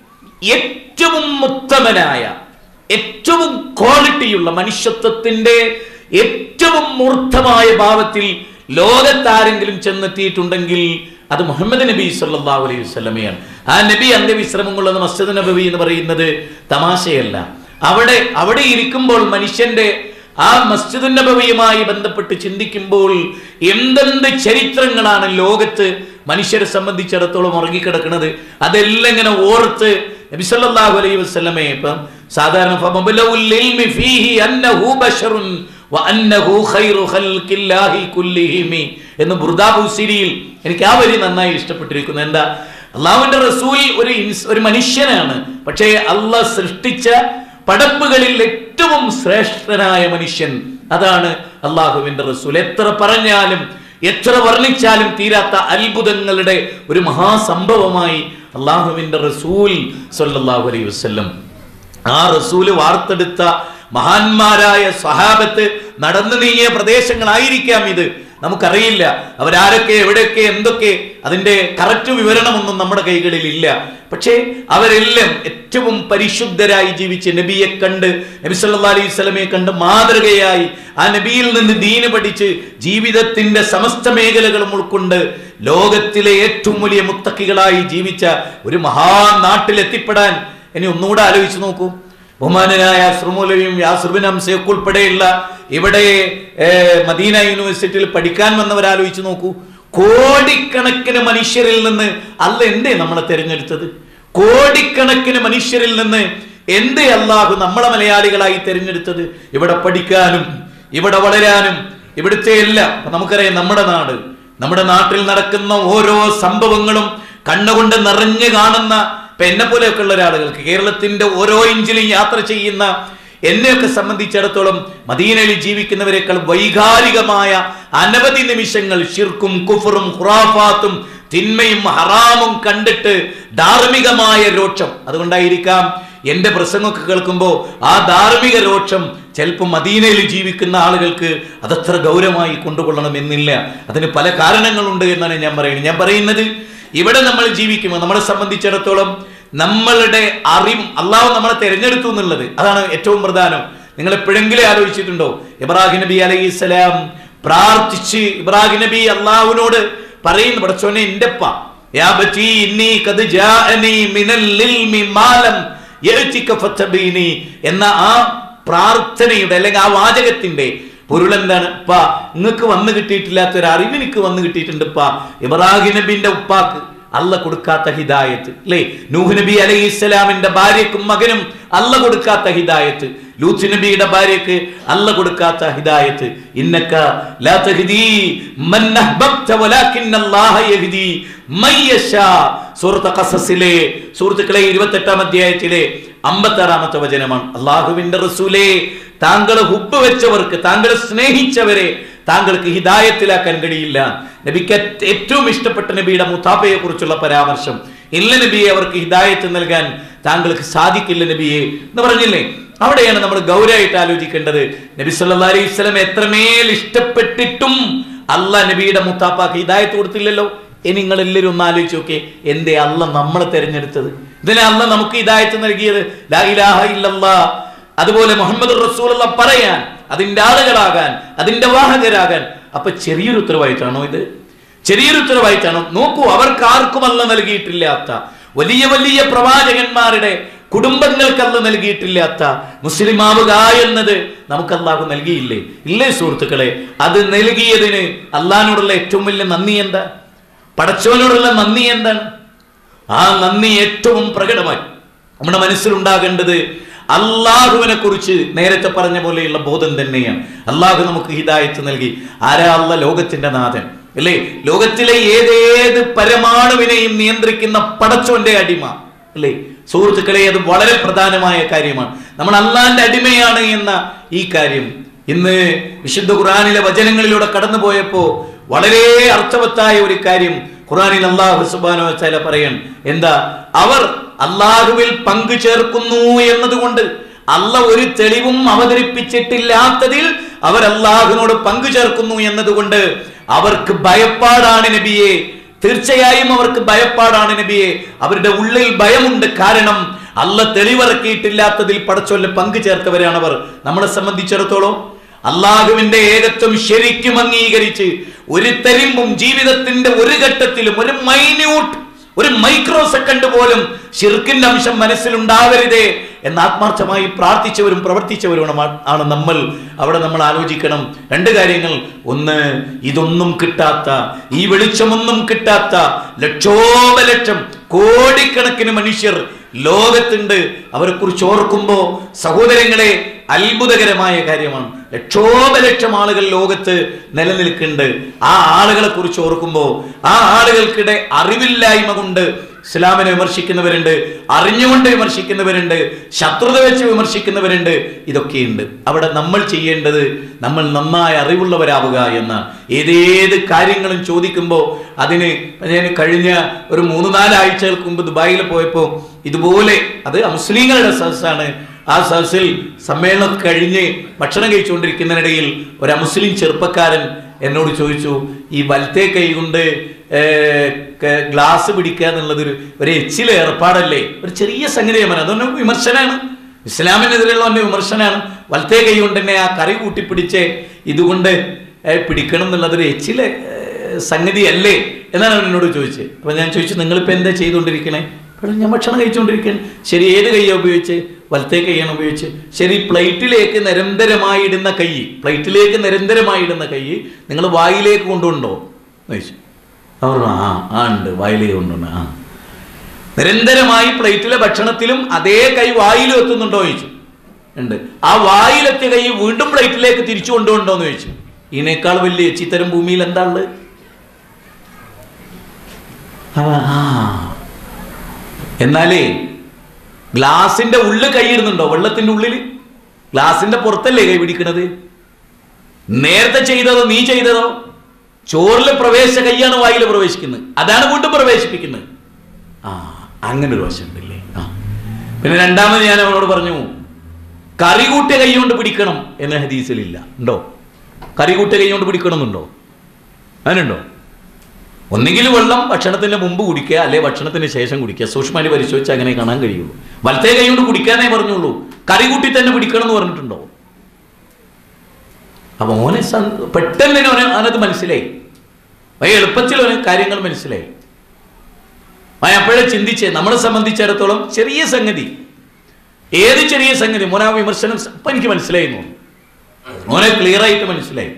ഏറ്റവും ഉത്തമനായ ഏറ്റവും ക്വാളിറ്റിയുള്ള മനുഷ്യത്വത്തിന്റെ ഏറ്റവും മൂർത്തമായ ഭാവത്തിൽ ലോകത്താരെങ്കിലും ചെന്നെത്തിയിട്ടുണ്ടെങ്കിൽ അത് മുഹമ്മദ് നബി സല്ലല്ലാഹു അലൈഹി വസല്ലമയാണ് ആ നബി അന്ത്യവിശ്രമം കൊള്ളുന്ന മസ്ജിദ് നബവി എന്ന് പറയുന്നത് തമാശയല്ല അവിടെ അവിടെ ഇരിക്കുമ്പോൾ മനുഷ്യന്റെ ആ മസ്ജിദ് നബവിയുമായി ബന്ധപ്പെട്ട് ചിന്തിക്കുമ്പോൾ എന്തെന്ത് ചരിത്രങ്ങളാണ് ലോകത്ത് മനുഷ്യരെ സംബന്ധിച്ചിടത്തോളം ഉറങ്ങിക്കിടക്കുന്നത് അതെല്ലാം ഇങ്ങനെ ഓർത്ത് നബി സല്ലല്ലാഹു അലൈഹി വസല്ലമയെ ഇപ്പം സാധാരണ ഫമബലഉൽ ഇൽമി ഫീഹി അന്നഹു ബശറുൻ വഅന്നഹു ഖൈറു ഖൽഖില്ലാഹി കുല്ലിഹിമി എന്ന് ബുർദാബുസിരിയിൽ എനിക്ക് ആ വരി നന്നായി ഇഷ്ടപ്പെട്ടിരിക്കുന്നു എന്താ അള്ളാഹുവിന്റെ റസൂൽ ഒരു ഇൻസ്- ഒരു മനുഷ്യനാണ് പക്ഷേ അള്ളാഹ് സൃഷ്ടിച്ച പടപ്പുകളിൽ ഏറ്റവും ശ്രേഷ്ഠനായ മനുഷ്യൻ അതാണ് അള്ളാഹുവിന്റെ റസൂൽ എത്ര പറഞ്ഞാലും എത്ര വർണ്ണിച്ചാലും തീരാത്ത അത്ഭുതങ്ങളുടെ ഒരു മഹാസംഭവമായി അള്ളാഹുവിന്റെ റസൂൽ സല്ലല്ലാഹു അലൈഹി വസല്ലം ആ റസൂല് വാർത്തെടുത്ത മഹാന്മാരായ സഹാബത്ത് നടന്നു നീങ്ങിയ പ്രദേശങ്ങളായിരിക്കാം ഇത് നമുക്കറിയില്ല അവരാരൊക്കെ എവിടെയൊക്കെ എന്തൊക്കെ അതിന്റെ കറക്റ്റ് വിവരണമൊന്നും നമ്മുടെ കൈകളിൽ ഇല്ല പക്ഷേ അവരെല്ലാം ഏറ്റവും പരിശുദ്ധരായി ജീവിച്ച് നബിയെ കണ്ട് നബി സല്ലല്ലാഹു അലൈഹി സ്വലമയെ കണ്ട് മാതൃകയായി ആ നബിയിൽ നിന്ന് ദീന് പഠിച്ച് ജീവിതത്തിന്റെ സമസ്ത മേഖലകളും ഉൾക്കൊണ്ട് ലോകത്തിലെ ഏറ്റവും വലിയ മുത്തക്കികളായി ജീവിച്ച ഒരു മഹാനാട്ടിൽ എത്തിപ്പെടാൻ ഇനി ഒന്നുകൂടെ ആലോചിച്ച് നോക്കൂ ബഹുമാനനായ അസ്രമൂലയും യാസുർബിൻ ഹംസയൊക്കെ ഉൾപ്പെടെയുള്ള ഇവിടെ ഏ, മദീന യൂണിവേഴ്സിറ്റിയിൽ പഠിക്കാൻ വന്നവർ ആലോചിച്ച് നോക്കൂ കോടിക്കണക്കിന് മനുഷ്യരിൽ നിന്ന് അല്ല എന്തേ നമ്മളെ തിരഞ്ഞെടുത്തത് കോടിക്കണക്കിന് മനുഷ്യരിൽ നിന്ന് എന്തേ അള്ളാഹു നമ്മളെ മലയാളികളായി തിരഞ്ഞെടുത്തത് ഇവിടെ പഠിക്കാനും ഇവിടെ വളരാനും ഇവിടുത്തെ എല്ലാം അപ്പൊ നമുക്കറിയാം നമ്മുടെ നാട് നമ്മുടെ നാട്ടിൽ നടക്കുന്ന ഓരോ സംഭവങ്ങളും കണ്ണുകൊണ്ട് നിറഞ്ഞു കാണുന്ന ഇപ്പൊ എന്നെ പോലെയൊക്കെ ഉള്ള ഒരാളുകൾക്ക് കേരളത്തിന്റെ ഓരോ ഇഞ്ചിലും യാത്ര ചെയ്യുന്ന എന്നെയൊക്കെ സംബന്ധിച്ചിടത്തോളം മദീനയിൽ ജീവിക്കുന്നവരെക്കാൾ വൈകാരികമായ അനവധി നിമിഷങ്ങൾ ഷിർക്കും കുഫറും ഖുറാഫാത്തും തിന്മയും ഹറാമും കണ്ടിട്ട് ധാർമ്മികമായ രോക്ഷം അതുകൊണ്ടായിരിക്കാം എന്റെ പ്രസംഗമൊക്കെ കേൾക്കുമ്പോൾ ആ ധാർമ്മിക രോക്ഷം ചിലപ്പോൾ മദീനയിൽ ജീവിക്കുന്ന ആളുകൾക്ക് അതത്ര ഗൗരവമായി കൊണ്ടുകൊള്ളണമെന്നില്ല അതിന് പല കാരണങ്ങളുണ്ട് എന്നാണ് ഞാൻ പറയുന്നത് ഞാൻ പറയുന്നത് ഇവിടെ നമ്മൾ ജീവിക്കുമ്പോൾ നമ്മളെ സംബന്ധിച്ചിടത്തോളം നമ്മളുടെ അറിവ് അള്ളാഹു നമ്മളെ തിരഞ്ഞെടുത്തു എന്നുള്ളത് അതാണ് ഏറ്റവും പ്രധാനം നിങ്ങൾ എപ്പോഴെങ്കിലും ആലോചിച്ചിട്ടുണ്ടോ ഇബ്രാഹിം നബി അലൈഹി സ്വലാം പ്രാർത്ഥിച്ച് ഇബ്രാഹിം നബി അള്ളാഹുവിനോട് പറയുന്നു പടച്ചോനെ എന്റെ അപ്പ യാ ബച്ചി ഇന്നി ഖദ് ജാഅനി മിനൽ ഇൽമി മാലം യഅതിക ഫതബീനി എന്ന ആ പ്രാർത്ഥനയുടെ അല്ലെങ്കിൽ ആ വാചകത്തിന്റെ പൊരുൾ എന്താണ് ഉപ്പ നിങ്ങൾക്ക് വന്നു കിട്ടിയിട്ടില്ലാത്ത ഒരു അറിവ് എനിക്ക് വന്നു കിട്ടിയിട്ടുണ്ട് ഉപ്പ ഇബ്രാഹിം നബിന്റെ ഉപ്പാക്ക് അല്ല കൊടുക്കാത്ത ഹിദായത്ത് അല്ലേ നൂഹ് നബി അലൈഹി ഇസ്ലാമിന്റെ ഭാര്യക്കും മകനും അല്ല കൊടുക്കാത്ത ഹിദായത്ത് ലൂത്ത് നബിയുടെ ഭാര്യക്ക് അല്ല കൊടുക്കാത്ത ഹിദായത്ത് ഇന്നക ലാ തഹ്ദി മൻ അഹ്ബബ്ത വലാകിന്നല്ലാഹ യഹ്ദി മൻ യശാ സൂറത്ത് ഖസസിലെ സൂറത്തുക്കളെ 28 അധ്യായത്തിലെ 56 വചനമാണ് അള്ളാഹുവിന്റെ റസൂലേ താങ്കൾ ഹുബ് വെച്ചവർക്ക് താങ്കൾ സ്നേഹിച്ചവരെ താങ്കൾക്ക് ഹിദായത്തിലാക്കാൻ കഴിയില്ല നബിക്ക് ഏറ്റ് ഏറ്റവും ഇഷ്ടപ്പെട്ട നബിയുടെ മുത്താബയെ കുറിച്ചുള്ള പരാമർശം ഇല്ല നബിയെ അവർക്ക് ഹിദായത്ത് നൽകാൻ താങ്കൾക്ക് സാധിക്കില്ല നബിയെ എന്ന് പറഞ്ഞില്ലേ അവിടെയാണ് നമ്മൾ ഗൗരവമായിട്ട് ആലോചിക്കേണ്ടത് നബി സല്ലല്ലാഹു അലൈഹി വസല്ലം എത്രമേൽ ഇഷ്ടപ്പെട്ടിട്ടും അല്ല നബിയുടെ മുത്താപ്പാക്ക് ഹിദായത്ത് കൊടുത്തില്ലല്ലോ ഇനി നിങ്ങൾ എല്ലാവരും ഒന്ന് ആലോചിച്ച് നോക്കേ എന്തേ അല്ല നമ്മളെ തെരഞ്ഞെടുത്തത് ഇതിനെ അല്ല നമുക്ക് ഹിദായത്ത് നൽകിയത് ലാ ഇലാഹ ഇല്ലല്ലാ അതുപോലെ മുഹമ്മദ് റസൂലുള്ള പറയാൻ അതിന്റെ ആളുകളാകാൻ അതിന്റെ വാഹകരാകാൻ അപ്പൊ ചെറിയൊരു ഉത്തരവാദിത്തമാണോ ഇത് ചെറിയൊരു ഉത്തരവാദിത്തമാണോ നോക്കൂ അവർക്ക് ആർക്കും അല്ല നൽകിയിട്ടില്ലാത്ത വലിയ വലിയ പ്രവാചകന്മാരുടെ കുടുംബങ്ങൾക്കല്ല നൽകിയിട്ടില്ലാത്ത മുസ്ലിം ആവുക എന്നത് നമുക്ക് അള്ളാഹു നൽകിയില്ലേ ഇല്ലേ സുഹൃത്തുക്കളെ അത് നൽകിയതിന് അള്ളഹാനോടുള്ള ഏറ്റവും വലിയ നന്ദി എന്താ പടച്ചവനോടുള്ള നന്ദി എന്താണ് ആ നന്ദി ഏറ്റവും പ്രകടമായി നമ്മുടെ മനസ്സിലുണ്ടാകേണ്ടത് അള്ളാഹുവിനെ കുറിച്ച് നേരത്തെ പറഞ്ഞ പോലെയുള്ള ബോധം തന്നെയാണ് അള്ളാഹു നമുക്ക് ഹിദായത്ത് നൽകി ആരാ അല്ല ലോകത്തിന്റെ നാഥൻ അല്ലേ ലോകത്തിലെ ഏതേത് പരമാണുവിനെയും നിയന്ത്രിക്കുന്ന പടച്ചോന്റെ അടിമ അല്ലേ സുഹൃത്തുക്കളെ അത് വളരെ പ്രധാനമായ കാര്യമാണ് നമ്മൾ അള്ളാന്റെ അടിമയാണ് എന്ന ഈ കാര്യം ഇന്ന് വിശുദ്ധ ഖുറാനിലെ വചനങ്ങളിലൂടെ കടന്നു പോയപ്പോ വളരെ അർത്ഥവത്തായ ഒരു കാര്യം ഖുറാനിൽ അള്ളാഹു സുബാനോ ചില പറയൺ എന്താ അവർ അള്ളാഹുവിൽ പങ്കു ചേർക്കുന്നു എന്നതുകൊണ്ട് അല്ല ഒരു തെളിവും അവതരിപ്പിച്ചിട്ടില്ലാത്തതിൽ അവർ അള്ളാഹുവിനോട് പങ്കു ചേർക്കുന്നു എന്നതുകൊണ്ട് അവർക്ക് ഭയപ്പാടാണ് നബിയെ തീർച്ചയായും അവർക്ക് ഭയപ്പാടാണ് നബിയെ അവരുടെ ഉള്ളിൽ ഭയമുണ്ട് കാരണം അല്ല തെളിവിറക്കിയിട്ടില്ലാത്തതിൽ പടച്ചൊല്ല് പങ്കു ചേർത്തവരാണ് അവർ നമ്മളെ സംബന്ധിച്ചിടത്തോളം അള്ളാഹുവിന്റെ ഏകത്വം ശരിക്കും അംഗീകരിച്ച് ഒരു തരിമ്പും ജീവിതത്തിന്റെ ഒരു ഘട്ടത്തിലും ഒരു മൈന്യൂട്ട് ഒരു മൈക്രോ സെക്കൻഡ് പോലും ഷിർക്കിന്റെ അംശം മനസ്സിലുണ്ടാവരുതേ എന്ന് ആത്മാർത്ഥമായി പ്രാർത്ഥിച്ചവരും പ്രവർത്തിച്ചവരും ആണ് നമ്മൾ അവിടെ നമ്മൾ ആലോചിക്കണം രണ്ട് കാര്യങ്ങൾ ഒന്ന് ഇതൊന്നും കിട്ടാത്ത ഈ വെളിച്ചമൊന്നും കിട്ടാത്ത ലക്ഷോപലക്ഷം കോടിക്കണക്കിന് മനുഷ്യർ ലോകത്തുണ്ട് അവരെ കുറിച്ച് ഓർക്കുമ്പോ സഹോദരങ്ങളെ അത്ഭുതകരമായ കാര്യമാണ് ലക്ഷോപലക്ഷം ആളുകൾ ലോകത്ത് നിലനിൽക്കുന്നുണ്ട് ആ ആളുകളെ കുറിച്ച് ഓർക്കുമ്പോൾ ആ ആളുകൾക്കിടെ അറിവില്ലായ്മ കൊണ്ട് ഇസ്ലാമിനെ വിമർശിക്കുന്നവരുണ്ട് അറിഞ്ഞുകൊണ്ട് വിമർശിക്കുന്നവരുണ്ട് ശത്രുത വെച്ച് വിമർശിക്കുന്നവരുണ്ട് ഇതൊക്കെയുണ്ട് അവിടെ നമ്മൾ ചെയ്യേണ്ടത് നമ്മൾ നന്നായി അറിവുള്ളവരാവുക എന്ന ഏതേത് കാര്യങ്ങളും ചോദിക്കുമ്പോൾ അതിന് ഞാൻ കഴിഞ്ഞ ഒരു മൂന്ന് നാലാഴ്ചകൾക്ക് മുമ്പ് ദുബായിൽ പോയപ്പോൾ ഇതുപോലെ അത് മുസ്ലിങ്ങളുടെ സദസ്സാണ് ആ സദസ്സിൽ സമ്മേളനം കഴിഞ്ഞ് ഭക്ഷണം കഴിച്ചുകൊണ്ടിരിക്കുന്നതിനിടയിൽ ഒരു മുസ്ലിം ചെറുപ്പക്കാരൻ എന്നോട് ചോദിച്ചു ഈ വലത്തെ കൈ കൊണ്ട് ഏർ, ക- ഗ്ലാസ് പിടിക്കുക എന്നുള്ളത് ഒരു ഒരു എച്ചിലെ ഏർപ്പാടല്ലേ ഒരു ചെറിയ സംഗതിയാണ് അതൊന്നും വിമർശനമാണ് ഇസ്ലാമിനെതിരെയുള്ള അവന്റെ വിമർശനമാണ് വലത്തെ കൈ കൊണ്ട് തന്നെ ആ കറി കൂട്ടിപ്പിടിച്ച് ഇതുകൊണ്ട് ഏർ, പിടിക്കണം എന്നുള്ളത് ഒരു എച്ചിലെ ഏർ, സംഗതിയല്ലേ എന്നാണ് അവൻ എന്നോട് ചോദിച്ചത് അപ്പൊ ഞാൻ ചോദിച്ചു നിങ്ങളിപ്പോ എന്താ ചെയ്തുകൊണ്ടിരിക്കണേ അപ്പോൾ ഞാൻ ഭക്ഷണം കഴിച്ചുകൊണ്ടിരിക്കുകയാണ് ശരി ഏത് കൈയാണ് ഉപയോഗിച്ച് വലത്തെ കൈയാണ് ഉപയോഗിച്ച് ശരി പ്ലേറ്റിലേക്ക് നിരന്തരമായി ഇടുന്ന കൈ പ്ലേറ്റിലേക്ക് നിരന്തരമായി ഇടുന്ന കൈ നിങ്ങൾ വായിലേക്ക് കൊണ്ടുണ്ടോ എന്ന് ചോദിച്ചു അവർ പറഞ്ഞു, ആ ആ ഉണ്ട് വായിലേക്ക് കൊണ്ടുണ്ട് ആ നിരന്തരമായി പ്ലേറ്റിലെ ഭക്ഷണത്തിലും അതേ കൈ വായിലും എത്തുന്നുണ്ടോ എന്ന് ചോദിച്ചു ഉണ്ട് ആ വായിലെത്തിയ കൈ വീണ്ടും പ്ലേറ്റിലേക്ക് തിരിച്ചു കൊണ്ടുപോകണ്ടോ എന്ന് ചോദിച്ചു ഇതിനേക്കാൾ വലിയ ചിത്തരം ഭൂമിയിൽ എന്താ ഉള്ളത് അവ- ആ എന്നാലേ ഗ്ലാസിന്റെ ഉള്ളിൽ കൈയിടുന്നുണ്ടോ വെള്ളത്തിന്റെ ഉള്ളിൽ ഗ്ലാസിന്റെ പുറത്തല്ലേ കൈ പിടിക്കണത് നേരത്തെ ചെയ്തതോ നീ ചെയ്തതോ ചോറിലെ പ്രവേശ കൈയാണ് വായിൽ പ്രവേശിക്കുന്നത് അതാണ് വീണ്ടും പ്രവേശിപ്പിക്കുന്നത് ആ അങ്ങനെ ഒരു വശം ഉണ്ടല്ലേ ആ പിന്നെ രണ്ടാമത് ഞാൻ അവനോട് പറഞ്ഞു കറി കൂട്ടിയ കൈ കൊണ്ട് പിടിക്കണം എന്ന ഹദീസിലില്ല ഉണ്ടോ കറി കൂട്ടിയ കൈ കൊണ്ട് പിടിക്കണമെന്നുണ്ടോ അതിനുണ്ടോ ഒന്നെങ്കിൽ വെള്ളം ഭക്ഷണത്തിന് മുമ്പ് കുടിക്കുക അല്ലെ ഭക്ഷണത്തിന് ശേഷം കുടിക്കുക സൂക്ഷ്മമായി പരിശോധിച്ച് അങ്ങനെ കാണാൻ കഴിയുള്ളൂ വലത്തേ കൈ കൊണ്ട് കുടിക്കാനേ പറഞ്ഞുള്ളൂ കറി കൂട്ടി തന്നെ പിടിക്കണം എന്ന് പറഞ്ഞിട്ടുണ്ടോ അപ്പൊ ഓനെ സ- പെട്ടെന്ന് തന്നെ ഓനെ അവനത് മനസ്സിലായി ഭയ എളുപ്പത്തിൽ ഓന് കാര്യങ്ങൾ മനസ്സിലായി അവൻ അപ്പോഴേ ചിന്തിച്ചേ നമ്മളെ സംബന്ധിച്ചിടത്തോളം ചെറിയ സംഗതി ഏത് ചെറിയ സംഗതി മോനാ വിമർശനം ഇപ്പൊ എനിക്ക് മനസ്സിലായി എന്ന് തോന്നുന്നു മോനെ ക്ലിയർ ആയിട്ട് മനസ്സിലായി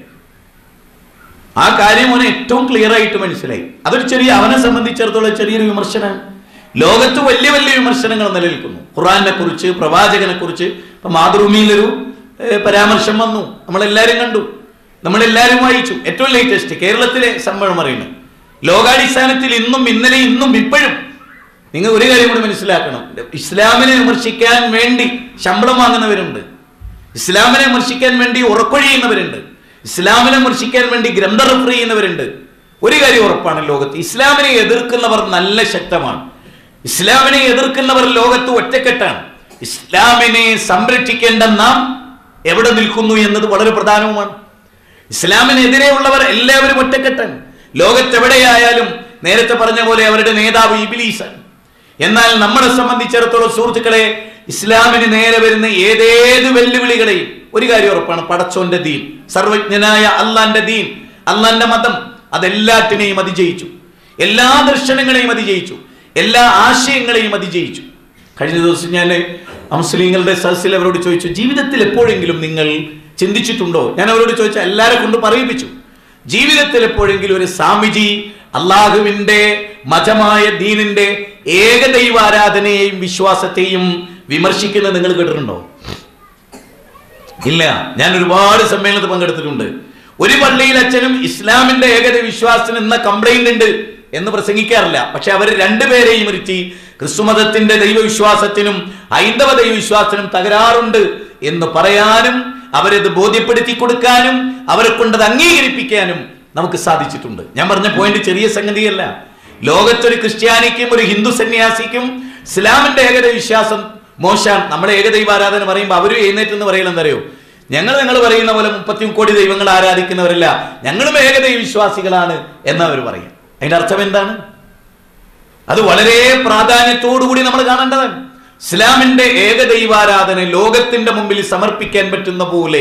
ആ കാര്യം അവന് ഏറ്റവും ക്ലിയർ ആയിട്ട് മനസ്സിലായി അതൊരു ചെറിയ അവനെ സംബന്ധിച്ചിടത്തോളം ചെറിയൊരു വിമർശനമാണ് ലോകത്ത് വലിയ വലിയ വിമർശനങ്ങൾ നിലനിൽക്കുന്നു ഖുറാനെ കുറിച്ച് പ്രവാചകനെ കുറിച്ച് ഇപ്പൊ മാതൃഭൂമിയിലൊരു ഏഹ്, പരാമർശം വന്നു നമ്മളെല്ലാരും കണ്ടു നമ്മളെല്ലാരും വായിച്ചു ഏറ്റവും ലേറ്റസ്റ്റ് കേരളത്തിലെ സംഭവം അറിയുന്നത് ലോകാടിസ്ഥാനത്തിൽ ഇന്നും ഇന്നലെ ഇന്നും ഇപ്പോഴും നിങ്ങൾ ഒരു കാര്യം കൂടി മനസ്സിലാക്കണം ഇസ്ലാമിനെ വിമർശിക്കാൻ വേണ്ടി ശമ്പളം വാങ്ങുന്നവരുണ്ട് ഇസ്ലാമിനെ വിമർശിക്കാൻ വേണ്ടി ഉറക്കൊഴിയുന്നവരുണ്ട് ഇസ്ലാമിനെ വിമർശിക്കാൻ വേണ്ടി ഗ്രന്ഥ റെഫർ ചെയ്യുന്നവരുണ്ട് ഒരു കാര്യം ഉറപ്പാണ് ലോകത്ത് ഇസ്ലാമിനെ എതിർക്കുന്നവർ നല്ല ശക്തമാണ് ഇസ്ലാമിനെ എതിർക്കുന്നവർ ലോകത്ത് ഒറ്റക്കെട്ടാണ് ഇസ്ലാമിനെ സംരക്ഷിക്കേണ്ട നാം എവിടെ നിൽക്കുന്നു എന്നത് വളരെ പ്രധാനവുമാണ് ഇസ്ലാമിനെതിരെയുള്ളവർ എല്ലാവരും ഒറ്റക്കെട്ടാണ് ലോകത്തെവിടെയായാലും നേരത്തെ പറഞ്ഞ പോലെ അവരുടെ നേതാവ് ഇബിലീസാണ് എന്നാൽ നമ്മളെ സംബന്ധിച്ചിടത്തോളം സുഹൃത്തുക്കളെ ഇസ്ലാമിന് നേരെ വരുന്ന ഏതേത് വെല്ലുവിളികളെയും ഒരു കാര്യം ഉറപ്പാണ് പടച്ചോന്റെ ദീൻ സർവജ്ഞനായ അള്ളാന്റെ ദീൻ അള്ളാന്റെ മതം അതെല്ലാറ്റിനെയും അതിജയിച്ചു എല്ലാ ദർശനങ്ങളെയും അതിജയിച്ചു എല്ലാ ആശയങ്ങളെയും അതിജയിച്ചു കഴിഞ്ഞ ദിവസം ഞാൻ മുസ്ലിങ്ങളുടെ സദസ്സിൽ അവരോട് ചോദിച്ചു ജീവിതത്തിൽ എപ്പോഴെങ്കിലും നിങ്ങൾ ചിന്തിച്ചിട്ടുണ്ടോ ഞാൻ അവരോട് ചോദിച്ച എല്ലാരെ കൊണ്ട് പറയിപ്പിച്ചു ജീവിതത്തിൽ എപ്പോഴെങ്കിലും ഒരു സ്വാമിജി അള്ളാഹുവിന്റെ മതമായ ദീനിന്റെ ഏകദൈവാരാധനയെയും വിശ്വാസത്തെയും വിമർശിക്കുന്നത് നിങ്ങൾ കേട്ടിട്ടുണ്ടോ ഇല്ല ഞാൻ ഒരുപാട് സമ്മേളനത്തിൽ പങ്കെടുത്തിട്ടുണ്ട് ഒരു പള്ളിയിൽ അച്ഛനും ഇസ്ലാമിന്റെ ഏകദൈവ വിശ്വാസത്തിന് എന്ന കംപ്ലൈന്റ് ഉണ്ട് എന്ന് പ്രസംഗിക്കാറില്ല പക്ഷെ അവർ രണ്ടുപേരെയും ഇരുത്തി ക്രിസ്തുമതത്തിന്റെ ദൈവവിശ്വാസത്തിനും ഹൈന്ദവ ദൈവവിശ്വാസത്തിനും തകരാറുണ്ട് എന്ന് പറയാനും അവരത് ബോധ്യപ്പെടുത്തി കൊടുക്കാനും അവരെ കൊണ്ടത് അംഗീകരിപ്പിക്കാനും നമുക്ക് സാധിച്ചിട്ടുണ്ട് ഞാൻ പറഞ്ഞ പോയിന്റ് ചെറിയ സംഗതിയല്ല ലോകത്തൊരു ക്രിസ്ത്യാനിക്കും ഒരു ഹിന്ദു സന്യാസിക്കും ഇസ്ലാമിന്റെ ഏകദൈവ വിശ്വാസം മോശം നമ്മളെ ഏകദൈവാരാധന പറയുമ്പോൾ അവരും എഴുന്നേറ്റ് എന്ന് പറയലെന്ന് എന്തറിയോ ഞങ്ങൾ നിങ്ങൾ പറയുന്ന പോലെ മുപ്പത്തി കോടി ദൈവങ്ങൾ ആരാധിക്കുന്നവരല്ല ഞങ്ങളും ഏകദൈവ വിശ്വാസികളാണ് എന്ന് അവർ പറയും അതിന്റെ അർത്ഥം എന്താണ് അത് വളരെ പ്രാധാന്യത്തോടുകൂടി നമ്മൾ കാണേണ്ടതാണ് ഇസ്ലാമിന്റെ ഏകദൈവാരാധന ലോകത്തിന്റെ മുമ്പിൽ സമർപ്പിക്കാൻ പറ്റുന്ന പോലെ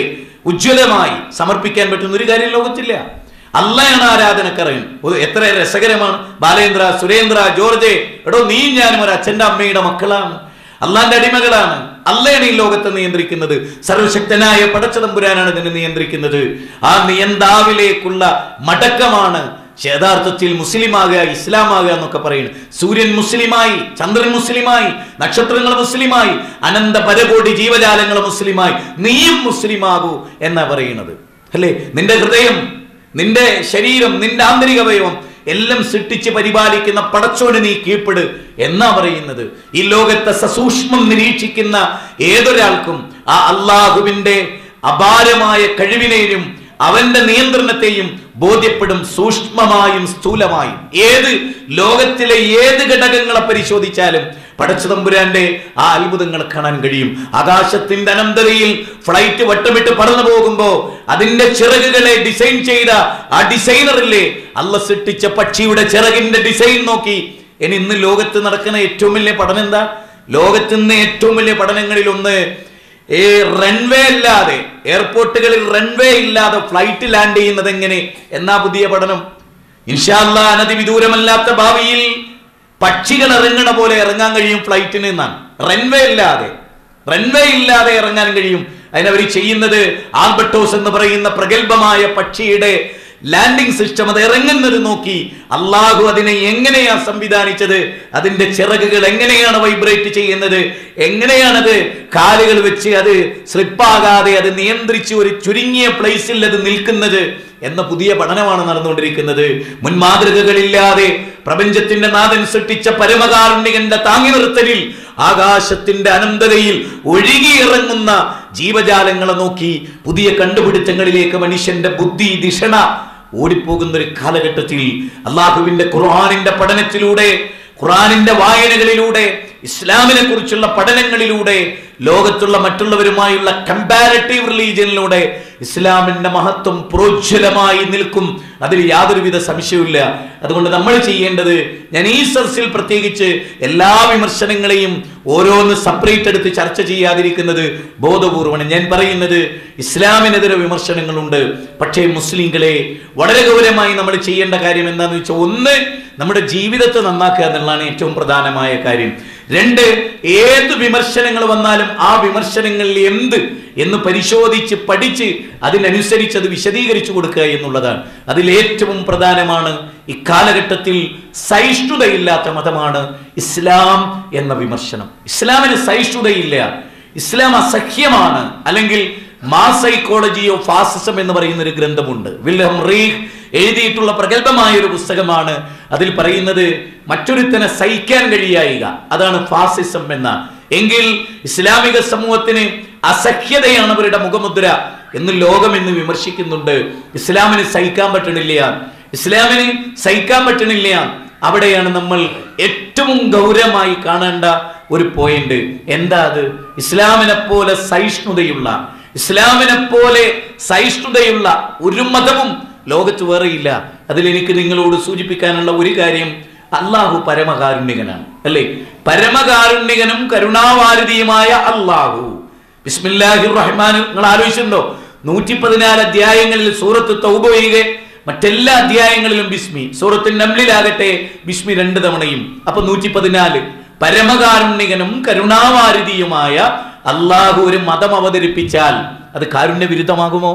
ഉജ്ജ്വലമായി സമർപ്പിക്കാൻ പറ്റുന്ന ഒരു കാര്യം ലോകത്തില്ല അള്ളയാണ് ആരാധനക്കറിയും എത്ര രസകരമാണ് ബാലേന്ദ്ര സുരേന്ദ്ര ജോർജ് എടോ നീ ഞാനും ഒരു അച്ഛന്റെ അമ്മയുടെ മക്കളാണ് അള്ളാന്റെ അടിമകളാണ് അള്ളയാണ് ഈ ലോകത്തെ നിയന്ത്രിക്കുന്നത് സർവശക്തനായ പടച്ചതമ്പുരാനാണ് ഇതിനെ നിയന്ത്രിക്കുന്നത് ആ നിയന്താവിലേക്കുള്ള മടക്കമാണ് യഥാർത്ഥത്തിൽ മുസ്ലിമാകുക ഇസ്ലാമാകുക എന്നൊക്കെ പറയുന്നത് സൂര്യൻ മുസ്ലിമായി ചന്ദ്രൻ മുസ്ലിമായി നക്ഷത്രങ്ങൾ മുസ്ലിമായി അനന്ത പരകോടി ജീവജാലങ്ങൾ മുസ്ലിമായി നീയും മുസ്ലിമാകൂ എന്നാ പറയുന്നത് അല്ലേ നിന്റെ ഹൃദയം നിന്റെ ശരീരം നിന്റെ ആന്തരിക അവയവം എല്ലാം സൃഷ്ടിച്ച് പരിപാലിക്കുന്ന പടച്ചോന് നീ കീഴ്പ്പെട് എന്നാ പറയുന്നത് ഈ ലോകത്തെ സസൂക്ഷ്മം നിരീക്ഷിക്കുന്ന ഏതൊരാൾക്കും ആ അള്ളാഹുവിന്റെ അപാരമായ കഴിവിനെയും അവന്റെ നിയന്ത്രണത്തെയും ബോധ്യപ്പെടും സൂക്ഷ്മമായും സ്ഥൂലമായും ഏത് ലോകത്തിലെ ഏത് ഘടകങ്ങളെ പരിശോധിച്ചാലും പടച്ചതമ്പുരാന്റെ ആ അത്ഭുതങ്ങൾ കാണാൻ കഴിയും ആകാശത്തിന്റെ അനന്തതയിൽ ഫ്ലൈറ്റ് വട്ടമിട്ട് പറന്നു പോകുമ്പോ അതിന്റെ ചിറകുകളെ ഡിസൈൻ ചെയ്ത ആ ഡിസൈനറില്ലേ അല്ല സൃഷ്ടിച്ച പക്ഷിയുടെ ചിറകിന്റെ ഡിസൈൻ നോക്കി ഇനി ഇന്ന് ലോകത്ത് നടക്കുന്ന ഏറ്റവും വലിയ പഠനം എന്താ ലോകത്ത് നിന്ന് ഏറ്റവും വലിയ പഠനങ്ങളിൽ ഒന്ന് ഈ റൺവേ ഇല്ലാതെ എയർപോർട്ടുകളിൽ റൺവേ ഇല്ലാതെ ഫ്ലൈറ്റ് ലാൻഡ് ചെയ്യുന്നത് എങ്ങനെ എന്നാ പുതിയ പഠനം ഇൻഷാല്ല അനധി വിദൂരമല്ലാത്ത ഭാവിയിൽ പക്ഷികൾ ഇറങ്ങണ പോലെ ഇറങ്ങാൻ കഴിയും ഫ്ലൈറ്റിന് എന്നാണ് റൺവേ ഇല്ലാതെ റൺവേ ഇല്ലാതെ ഇറങ്ങാൻ കഴിയും അതിനവർ ചെയ്യുന്നത് ആൽബർട്ടോസ് എന്ന് പറയുന്ന പ്രഗത്ഭമായ പക്ഷിയുടെ ലാൻഡിംഗ് സിസ്റ്റം അത് ഇറങ്ങുന്നത് നോക്കി അള്ളാഹു അതിനെ എങ്ങനെയാ സംവിധാനിച്ചത് അതിന്റെ ചിറകുകൾ എങ്ങനെയാണ് വൈബ്രേറ്റ് ചെയ്യുന്നത് എങ്ങനെയാണത് കാലുകൾ വെച്ച് അത് സ്ലിപ്പാകാതെ അത് നിയന്ത്രിച്ച് ഒരു ചുരുങ്ങിയ പ്ലേസിൽ അത് നിൽക്കുന്നത് എന്ന പുതിയ പഠനമാണ് നടന്നുകൊണ്ടിരിക്കുന്നത് മുൻമാതൃകകളില്ലാതെ പ്രപഞ്ചത്തിന്റെ നാഥൻ സൃഷ്ടിച്ച പരമകാരുണ്യകന്റെ താങ്ങി നിർത്തലിൽ ആകാശത്തിന്റെ അനന്തതയിൽ ഒഴുകിയിറങ്ങുന്ന ജീവജാലങ്ങളെ നോക്കി പുതിയ കണ്ടുപിടുത്തങ്ങളിലേക്ക് മനുഷ്യന്റെ ബുദ്ധി ദിഷണ ഓടിപ്പോകുന്ന ഒരു കാലഘട്ടത്തിൽ അള്ളാഹുവിന്റെ ഖുർആാനിന്റെ പഠനത്തിലൂടെ ഖുർആാനിന്റെ വായനകളിലൂടെ ഇസ്ലാമിനെ കുറിച്ചുള്ള പഠനങ്ങളിലൂടെ ലോകത്തുള്ള മറ്റുള്ളവരുമായുള്ള കമ്പാരറ്റീവ് റിലീജിയനിലൂടെ ഇസ്ലാമിന്റെ മഹത്വം പ്രോജ്വലമായി നിൽക്കും അതിൽ യാതൊരുവിധ സംശയവുമില്ല അതുകൊണ്ട് നമ്മൾ ചെയ്യേണ്ടത് ഞാൻ ഈ സദസ്സിൽ പ്രത്യേകിച്ച് എല്ലാ വിമർശനങ്ങളെയും ഓരോന്ന് സെപ്പറേറ്റ് എടുത്ത് ചർച്ച ചെയ്യാതിരിക്കുന്നത് ബോധപൂർവമാണ് ഞാൻ പറയുന്നത് ഇസ്ലാമിനെതിരെ വിമർശനങ്ങളുണ്ട് പക്ഷേ മുസ്ലിങ്ങളെ വളരെ ഗൗരവമായി നമ്മൾ ചെയ്യേണ്ട കാര്യം എന്താണെന്ന് വെച്ചാൽ ഒന്ന് നമ്മുടെ ജീവിതത്തെ നന്നാക്കുക എന്നുള്ളതാണ് ഏറ്റവും പ്രധാനമായ കാര്യം രണ്ട് ഏത് വിമർശനങ്ങൾ വന്നാലും ആ വിമർശനങ്ങളിൽ എന്ത് എന്ന് പരിശോധിച്ച് പഠിച്ച് അതിനനുസരിച്ച് അത് വിശദീകരിച്ചു കൊടുക്കുക എന്നുള്ളതാണ് അതിൽ ഏറ്റവും പ്രധാനമാണ് ഇക്കാലഘട്ടത്തിൽ സഹിഷ്ണുതയില്ലാത്ത മതമാണ് ഇസ്ലാം എന്ന വിമർശനം ഇസ്ലാമിന് സഹിഷ്ണുതയില്ല ഇസ്ലാം അസഖ്യമാണ് അല്ലെങ്കിൽ മാ സൈക്കോളജി ഓഫ് ഫാസിസം എന്ന് പറയുന്ന ഒരു ഗ്രന്ഥമുണ്ട് വില്യം റീഹ് എഴുതിയിട്ടുള്ള പ്രഗത്ഭമായ ഒരു പുസ്തകമാണ് അതിൽ പറയുന്നത് മറ്റൊരുത്തനെ സഹിക്കാൻ കഴിയായിക അതാണ് ഫാസിസം എന്ന എങ്കിൽ ഇസ്ലാമിക സമൂഹത്തിന് അസഖ്യതയാണ് അവരുടെ മുഖമുദ്ര എന്ന് ലോകം ഇന്ന് വിമർശിക്കുന്നുണ്ട് ഇസ്ലാമിന് സഹിക്കാൻ പറ്റണില്ല ഇസ്ലാമിന് സഹിക്കാൻ പറ്റണില്ല അവിടെയാണ് നമ്മൾ ഏറ്റവും ഗൗരവമായി കാണേണ്ട ഒരു പോയിന്റ് എന്താ അത് ഇസ്ലാമിനെ പോലെ സഹിഷ്ണുതയുള്ള ഇസ്ലാമിനെ പോലെ സഹിഷ്ണുതയുള്ള ഒരു മതവും ലോകത്ത് വേറെയില്ല അതിൽ എനിക്ക് നിങ്ങളോട് സൂചിപ്പിക്കാനുള്ള ഒരു കാര്യം അള്ളാഹു പരമകാരുണ്യകനാണ് അല്ലേ പരമകാരുണ്യകനും കരുണാവാരുതിയുമായ അള്ളാഹു ബിസ്മില്ലാഹിർ റഹ്മാൻ നിങ്ങൾ ആലോചിച്ചിട്ടുണ്ടോ നൂറ്റി പതിനാല് അധ്യായങ്ങളിൽ സൂറത്ത് തൗബ ഒഴികെ മറ്റെല്ലാ അധ്യായങ്ങളിലും ബിസ്മി സൂറത്തിന്റെ നമ്ലിലാകട്ടെ ബിസ്മി രണ്ട് തവണയും അപ്പൊ നൂറ്റി പതിനാല് പരമകാരുണ്യകനും കരുണാവാരുതിയുമായ അള്ളാഹു ഒരു മതം അവതരിപ്പിച്ചാൽ അത് കാരുണ്യ വിരുദ്ധമാകുമോ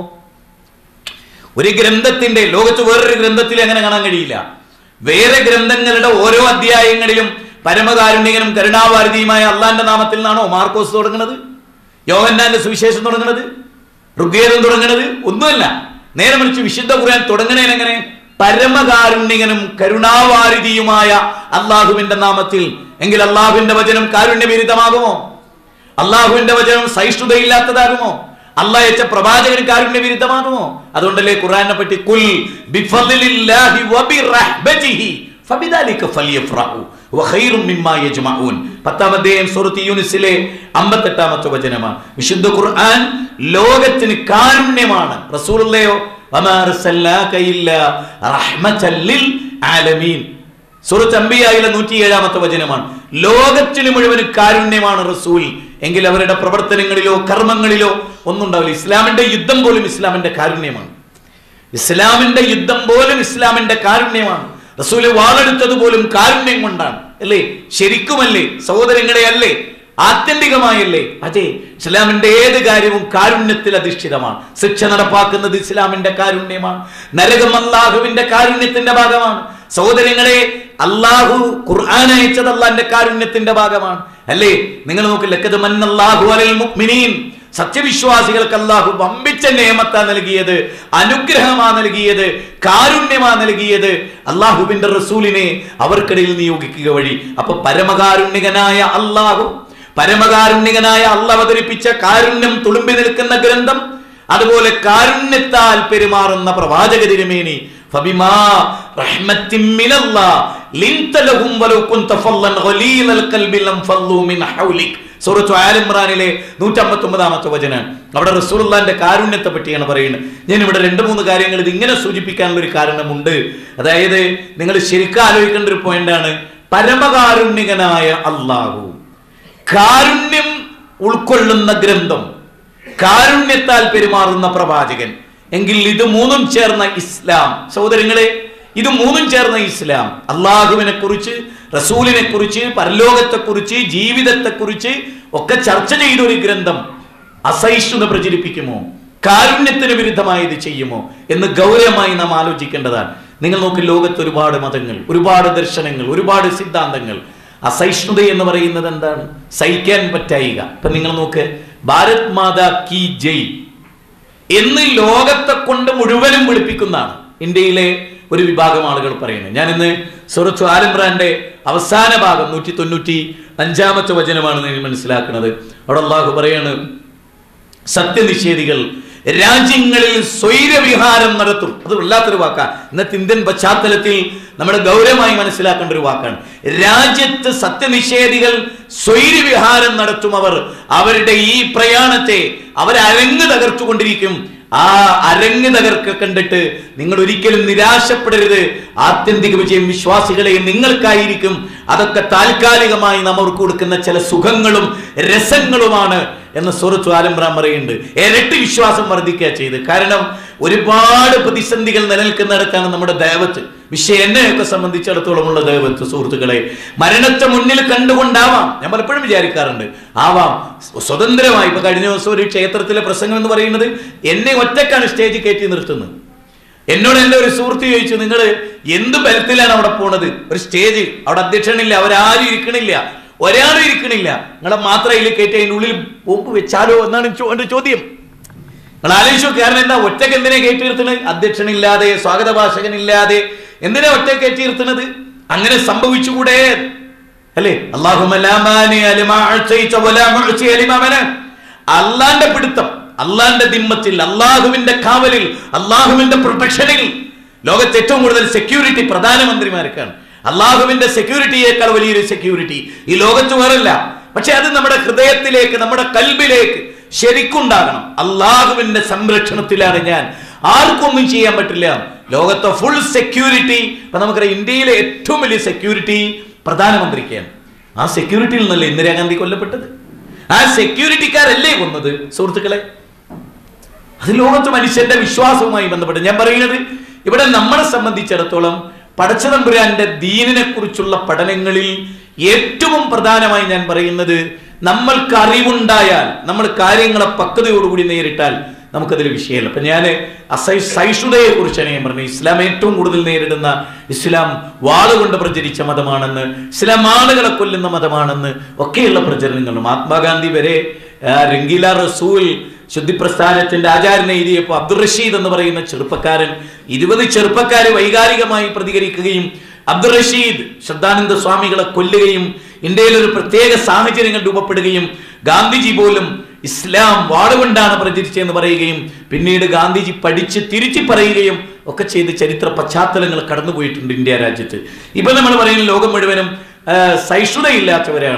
ഒരു ഗ്രന്ഥത്തിന്റെ ലോകത്ത് വേറൊരു ഗ്രന്ഥത്തിൽ അങ്ങനെ കാണാൻ കഴിയില്ല വേറെ ഗ്രന്ഥങ്ങളുടെ ഓരോ അധ്യായങ്ങളിലും പരമകാരുണ്യകനും കരുണാഭാരതിയുമായ അള്ളാന്റെ നാമത്തിൽ നിന്നാണോ മാർക്കോസ് തുടങ്ങുന്നത് യോഹന്നാന്റെ സുവിശേഷം തുടങ്ങുന്നത് ഋഗ്വേദം തുടങ്ങുന്നത് ഒന്നുമല്ല നേരെ മറിച്ച് വിശുദ്ധ ഖുർആൻ തുടങ്ങണേനെങ്ങനെ പരമകാരുണ്യകനും കരുണാവാരിതിയുമായ അള്ളാഹുവിന്റെ നാമത്തിൽ എങ്കിൽ അള്ളാഹുവിന്റെ വചനം കാരുണ്യവിരുദ്ധമാകുമോ അള്ളാഹുവിന്റെ വചനം സഹിഷ്ണുതയില്ലാത്തതാകുമോ അള്ളാഹ് അയച്ച പ്രവാചകന് കാരുണ്യ വിരുദ്ധമാകുമോ അതുകൊണ്ടല്ലേ ഖുർആനെ പറ്റി കുൽ ബിഫദ്ലില്ലാഹി വബിറഹ്മതിഹി ഫബിദാലിക ഫലിയഫ്റഹു വഖൈറും മിമ്മാ യജ്മഊൻ പത്താം അധ്യായം സൂറത്ത് യൂനിസിലെ അമ്പത്തെട്ടാമത്തെ വചനമാണ് വിശുദ്ധ ഖുർആൻ ലോകത്തിന് കാരുണ്യമാണ് റസൂലുള്ളയോ വമാ അർസൽനാക ഇല്ലാ റഹ്മതൻ ലിൽ ആലമീൻ സുഹൃത്ത് അമ്പിയായിലെ നൂറ്റി ഏഴാമത്തെ വചനമാണ് ലോകത്തിന് മുഴുവൻ കാരുണ്യമാണ് റസൂൽ എങ്കിൽ അവരുടെ പ്രവർത്തനങ്ങളിലോ കർമ്മങ്ങളിലോ ഒന്നും ഉണ്ടാവില്ല ഇസ്ലാമിന്റെ യുദ്ധം പോലും ഇസ്ലാമിന്റെ കാരുണ്യമാണ് ഇസ്ലാമിന്റെ യുദ്ധം പോലും ഇസ്ലാമിന്റെ കാരുണ്യമാണ് റസൂല് വാളെടുത്തത് പോലും കാരുണ്യം കൊണ്ടാണ് അല്ലേ ശരിക്കുമല്ലേ സഹോദരങ്ങളെ അല്ലേ ആത്യന്തികമായല്ലേ അതെ ഇസ്ലാമിന്റെ ഏത് കാര്യവും കാരുണ്യത്തിൽ അധിഷ്ഠിതമാണ് ശിക്ഷ നടപ്പാക്കുന്നത് ഇസ്ലാമിന്റെ കാരുണ്യമാണ് നരകം അള്ളാഹുവിന്റെ കാരുണ്യത്തിന്റെ ഭാഗമാണ് സഹോദരങ്ങളെ അള്ളാഹു ഖുർആൻ അയച്ചത് അള്ളാന്റെ കാരുണ്യത്തിന്റെ ഭാഗമാണ് അല്ലേ നിങ്ങൾ നോക്ക് ലക്കത് മന്നല്ലാഹു അലൽ മുഅ്മിനീൻ സത്യവിശ്വാസികൾക്ക് അള്ളാഹു വമ്പിച്ച നിയമത്താ നൽകിയത് അനുഗ്രഹമാ നൽകിയത് കാരുണ്യമാ നൽകിയത് അള്ളാഹുവിന്റെ റസൂലിനെ അവർക്കിടയിൽ നിയോഗിക്കുക വഴി അപ്പൊ പരമകാരുണ്യകനായ അള്ളാഹു പരമകാരുണ്യകനായ അള്ള അവതരിപ്പിച്ച കാരുണ്യം തുളുമ്പി നിൽക്കുന്ന ഗ്രന്ഥം അതുപോലെ കാരുണ്യത്താൽ പെരുമാറുന്ന പ്രവാചക തിരുമേനി ഫബിമാ റഹ്മത്തിൻ മിനല്ലാഹ് ലിൻത ലഹും വലൗ കുൻത ഫല്ലൻ ഗലീലൽ ഖൽബി ലം ഫല്ലു മിൻ ഹൗലിക് സൂറത്ത് ആൽ ഇമ്രാനിലെ നൂറ്റമ്പത്തൊമ്പതാമത്തെ വചനം അവിടെ റസൂലുള്ളാന്റെ കാരുണ്യത്തെ പറ്റിയാണ് പറയുന്നത് ഞാൻ ഇവിടെ രണ്ട് മൂന്ന് കാര്യങ്ങൾ ഇത് ഇങ്ങനെ സൂചിപ്പിക്കാനുള്ള ഒരു കാരണമുണ്ട് അതായത് നിങ്ങൾ ശരിക്കും ആലോചിക്കേണ്ട ഒരു പോയിന്റാണ് പരമകാരുണ്യകനായ അള്ളാഹു കാരുണ്യം ഉൾക്കൊള്ളുന്ന ഗ്രന്ഥം കാരുണ്യത്താൽ പെരുമാറുന്ന പ്രവാചകൻ എങ്കിൽ ഇത് മൂന്നും ചേർന്ന ഇസ്ലാം സഹോദരങ്ങളെ ഇത് മൂന്നും ചേർന്ന ഇസ്ലാം അള്ളാഹുവിനെ കുറിച്ച് റസൂലിനെ കുറിച്ച് പരലോകത്തെ കുറിച്ച് ജീവിതത്തെ കുറിച്ച് ഒക്കെ ചർച്ച ചെയ്ത ഒരു ഗ്രന്ഥം അസഹിഷ്ണുത പ്രചരിപ്പിക്കുമോ കാരുണ്യത്തിന് വിരുദ്ധമായി ഇത് ചെയ്യുമോ എന്ന് ഗൗരവമായി നാം ആലോചിക്കേണ്ടതാണ് നിങ്ങൾ നോക്കി ലോകത്ത് ഒരുപാട് മതങ്ങൾ ഒരുപാട് ദർശനങ്ങൾ ഒരുപാട് സിദ്ധാന്തങ്ങൾ അസഹിഷ്ണുത എന്ന് പറയുന്നത് എന്താണ് സഹിക്കാൻ പറ്റായിക ഇപ്പൊ നിങ്ങൾ നോക്ക് ഭാരത് മാതാ കി ജയ് എന്ന് ലോകത്തെ കൊണ്ട് മുഴുവനും വിളിപ്പിക്കുന്നതാണ് ഇന്ത്യയിലെ ഒരു വിഭാഗം ആളുകൾ പറയുന്നത് ഞാൻ ഇന്ന് സുറത്തു ആലിമ്രാന്റെ അവസാന ഭാഗം നൂറ്റി തൊണ്ണൂറ്റി അഞ്ചാമത്തെ വചനമാണ് നിങ്ങൾ മനസ്സിലാക്കുന്നത് അവിടെ അള്ളാഹു പറയാണ് സത്യനിഷേധികൾ രാജ്യങ്ങളിൽ സ്വൈരവിഹാരം നടത്തും അത് വല്ലാത്തൊരു വാക്കാണ് ഇന്നത്തെ ഇന്ത്യൻ പശ്ചാത്തലത്തിൽ നമ്മൾ ഗൗരവമായി മനസ്സിലാക്കേണ്ട ഒരു വാക്കാണ് രാജ്യത്ത് സത്യനിഷേധികൾ സ്വൈരവിഹാരം നടത്തും അവർ അവരുടെ ഈ പ്രയാണത്തെ അവർ അരങ്ങ് തകർത്തുകൊണ്ടിരിക്കും ആ അരങ്ങ് തകർക്ക കണ്ടിട്ട് നിങ്ങൾ ഒരിക്കലും നിരാശപ്പെടരുത് ആത്യന്തിക വിജയം വിശ്വാസികളെ നിങ്ങൾക്കായിരിക്കും അതൊക്കെ താൽക്കാലികമായി നാം അവർക്ക് കൊടുക്കുന്ന ചില സുഖങ്ങളും രസങ്ങളുമാണ് എന്ന് സുഹൃത്തു ആലംബ്രാം പറയുന്നുണ്ട് ഇരട്ടി വിശ്വാസം വർദ്ധിക്കുക ചെയ്ത് കാരണം ഒരുപാട് പ്രതിസന്ധികൾ നിലനിൽക്കുന്നിടത്താണ് നമ്മുടെ ദേവത്ത് വിഷയം എന്നെയൊക്കെ സംബന്ധിച്ചിടത്തോളം ഉള്ള ദേവത്ത് സുഹൃത്തുക്കളെ മരണത്തെ മുന്നിൽ കണ്ടുകൊണ്ടാവാം ഞാൻ പലപ്പോഴും വിചാരിക്കാറുണ്ട് ആവാം സ്വതന്ത്രമായി ഇപ്പൊ കഴിഞ്ഞ ദിവസം ഒരു ക്ഷേത്രത്തിലെ പ്രസംഗം എന്ന് പറയുന്നത് എന്നെ ഒറ്റക്കാണ് സ്റ്റേജ് കയറ്റി നിർത്തുന്നത് എന്നോട് എന്റെ ഒരു സുഹൃത്ത് ചോദിച്ചു നിങ്ങൾ എന്ത് ബലത്തിലാണ് അവിടെ പോണത് ഒരു സ്റ്റേജ് അവിടെ അധ്യക്ഷനില്ല അവരാരും ഇരിക്കണില്ല ഒരാളും ഇരിക്കണില്ല നിങ്ങളെ മാത്രം അതിൽ കയറ്റി അതിൻ്റെ ഉള്ളിൽ ബോംബ് വെച്ചാലോ എന്നാണ് ചോ- എന്റെ ചോദ്യം നിങ്ങൾ ആലോചിച്ചു കാരണം എന്താ ഒറ്റക്ക് എന്തിനാ കയറ്റി നിർത്തുന്നത് അധ്യക്ഷനില്ലാതെ സ്വാഗത ഭാഷകനില്ലാതെ എന്തിനാ ഒറ്റ കയറ്റി നിർത്തുന്നത് അങ്ങനെ സംഭവിച്ചുകൂടെ അല്ലേ അള്ളാന്റെ പിടുത്തം അള്ളാന്റെ ദിമ്മത്തിൽ അള്ളാഹുവിന്റെ കാവലിൽ അള്ളാഹുവിന്റെ പ്രൊട്ടക്ഷനിൽ ലോകത്ത് ഏറ്റവും കൂടുതൽ സെക്യൂരിറ്റി പ്രധാനമന്ത്രിമാർക്കാണ് അള്ളാഹുവിന്റെ സെക്യൂരിറ്റിയേക്കാൾ വലിയൊരു സെക്യൂരിറ്റി ഈ ലോകത്ത് വേറല്ല പക്ഷെ അത് നമ്മുടെ ഹൃദയത്തിലേക്ക് നമ്മുടെ കൽബിലേക്ക് ശരിക്കുണ്ടാകണം അള്ളാഹുവിന്റെ സംരക്ഷണത്തിലാണ് ഞാൻ ആർക്കൊന്നും ചെയ്യാൻ പറ്റില്ല ലോകത്തെ ഫുൾ സെക്യൂരിറ്റി ഇപ്പൊ നമുക്കറിയാം ഇന്ത്യയിലെ ഏറ്റവും വലിയ സെക്യൂരിറ്റി പ്രധാനമന്ത്രിക്കാണ് ആ സെക്യൂരിറ്റിയിൽ നിന്നല്ലേ ഇന്ദിരാഗാന്ധി കൊല്ലപ്പെട്ടത് ആ സെക്യൂരിറ്റിക്കാരല്ലേ കൊന്നത് സുഹൃത്തുക്കളെ അത് ലോകത്ത് മനുഷ്യന്റെ വിശ്വാസവുമായി ബന്ധപ്പെട്ട് ഞാൻ പറയുന്നത് ഇവിടെ നമ്മളെ സംബന്ധിച്ചിടത്തോളം പടച്ചതമ്പുരാന്റെ ദീനിനെ കുറിച്ചുള്ള പഠനങ്ങളിൽ ഏറ്റവും പ്രധാനമായി ഞാൻ പറയുന്നത് നമ്മൾക്ക് അറിവുണ്ടായാൽ നമ്മൾ കാര്യങ്ങളെ പക്വതയോടുകൂടി നേരിട്ടാൽ നമുക്കതിൽ വിഷയമല്ല അപ്പൊ ഞാൻ അസൈ സഹിഷ്ണുതയെ കുറിച്ചാണ് ഞാൻ പറഞ്ഞത് ഇസ്ലാം ഏറ്റവും കൂടുതൽ നേരിടുന്ന ഇസ്ലാം വാളുകൊണ്ട് പ്രചരിച്ച മതമാണെന്ന് ഇസ്ലാം ആളുകളെ കൊല്ലുന്ന മതമാണെന്ന് ഒക്കെയുള്ള പ്രചരണങ്ങൾ മഹാത്മാഗാന്ധി വരെ ആ, രംഗീല റസൂൽ ശുദ്ധിപ്രസ്ഥാനത്തിന്റെ ആചാരനെ എഴുതിയപ്പോൾ അബ്ദുൾ റഷീദ് എന്ന് പറയുന്ന ചെറുപ്പക്കാരൻ ഇരുപത് ചെറുപ്പക്കാരെ വൈകാരികമായി പ്രതികരിക്കുകയും അബ്ദുൾ റഷീദ് ശ്രദ്ധാനന്ദ സ്വാമികളെ കൊല്ലുകയും ഇന്ത്യയിൽ ഒരു പ്രത്യേക സാഹചര്യങ്ങൾ രൂപപ്പെടുകയും ഗാന്ധിജി പോലും ഇസ്ലാം വാളുകൊണ്ടാണ് പ്രചരിച്ചതെന്ന് പറയുകയും പിന്നീട് ഗാന്ധിജി പഠിച്ച് തിരിച്ചു പറയുകയും ഒക്കെ ചെയ്ത് ചരിത്ര പശ്ചാത്തലങ്ങൾ കടന്നുപോയിട്ടുണ്ട് ഇന്ത്യ രാജ്യത്ത് ഇപ്പൊ നമ്മൾ പറയുന്ന ലോകം മുഴുവനും ആ, സഹിഷ്ണുതയില്ലാത്തവരാണ്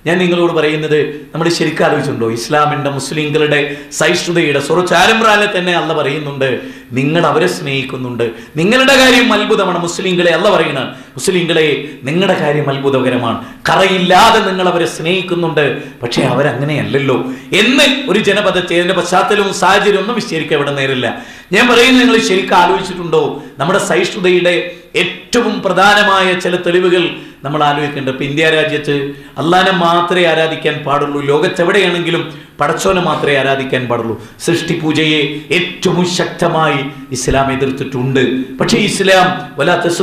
ഞാൻ നിങ്ങളോട് പറയുന്നത് നമ്മൾ ശരിക്കും ആലോചിച്ചിട്ടുണ്ടോ ഇസ്ലാമിന്റെ മുസ്ലിങ്ങളുടെ സഹിഷ്ണുതയുടെ സുറച്ചാരംബ്രാലെ തന്നെ അല്ല പറയുന്നുണ്ട് നിങ്ങൾ അവരെ സ്നേഹിക്കുന്നുണ്ട് നിങ്ങളുടെ കാര്യം അത്ഭുതമാണ് മുസ്ലിങ്ങളെ അല്ല പറയണ മുസ്ലിങ്ങളെ നിങ്ങളുടെ കാര്യം അത്ഭുതകരമാണ് കറയില്ലാതെ നിങ്ങൾ അവരെ സ്നേഹിക്കുന്നുണ്ട് പക്ഷേ അവരങ്ങനെയല്ലല്ലോ എന്ന് ഒരു ജനപദത്തെ അതിന്റെ പശ്ചാത്തലവും സാഹചര്യവും ഒന്നും വിശദീകരിക്കാൻ ഇവിടെ നേരില്ല ഞാൻ പറയുന്നത് നിങ്ങൾ ശരിക്കും ആലോചിച്ചിട്ടുണ്ടോ നമ്മുടെ സഹിഷ്ണുതയുടെ ഏറ്റവും പ്രധാനമായ ചില തെളിവുകൾ നമ്മൾ ആലോചിക്കേണ്ടത് ഇപ്പൊ ഇന്ത്യ രാജ്യത്ത് അള്ളാനെ മാത്രമേ ആരാധിക്കാൻ പാടുള്ളൂ ലോകത്തെവിടെയാണെങ്കിലും പടച്ചോനെ മാത്രമേ ആരാധിക്കാൻ പാടുള്ളൂ സൃഷ്ടി പൂജയെ ഏറ്റവും ശക്തമായി ഇസ്ലാം എതിർത്തിട്ടുണ്ട് പക്ഷേ ഇസ്ലാം വലാത്ത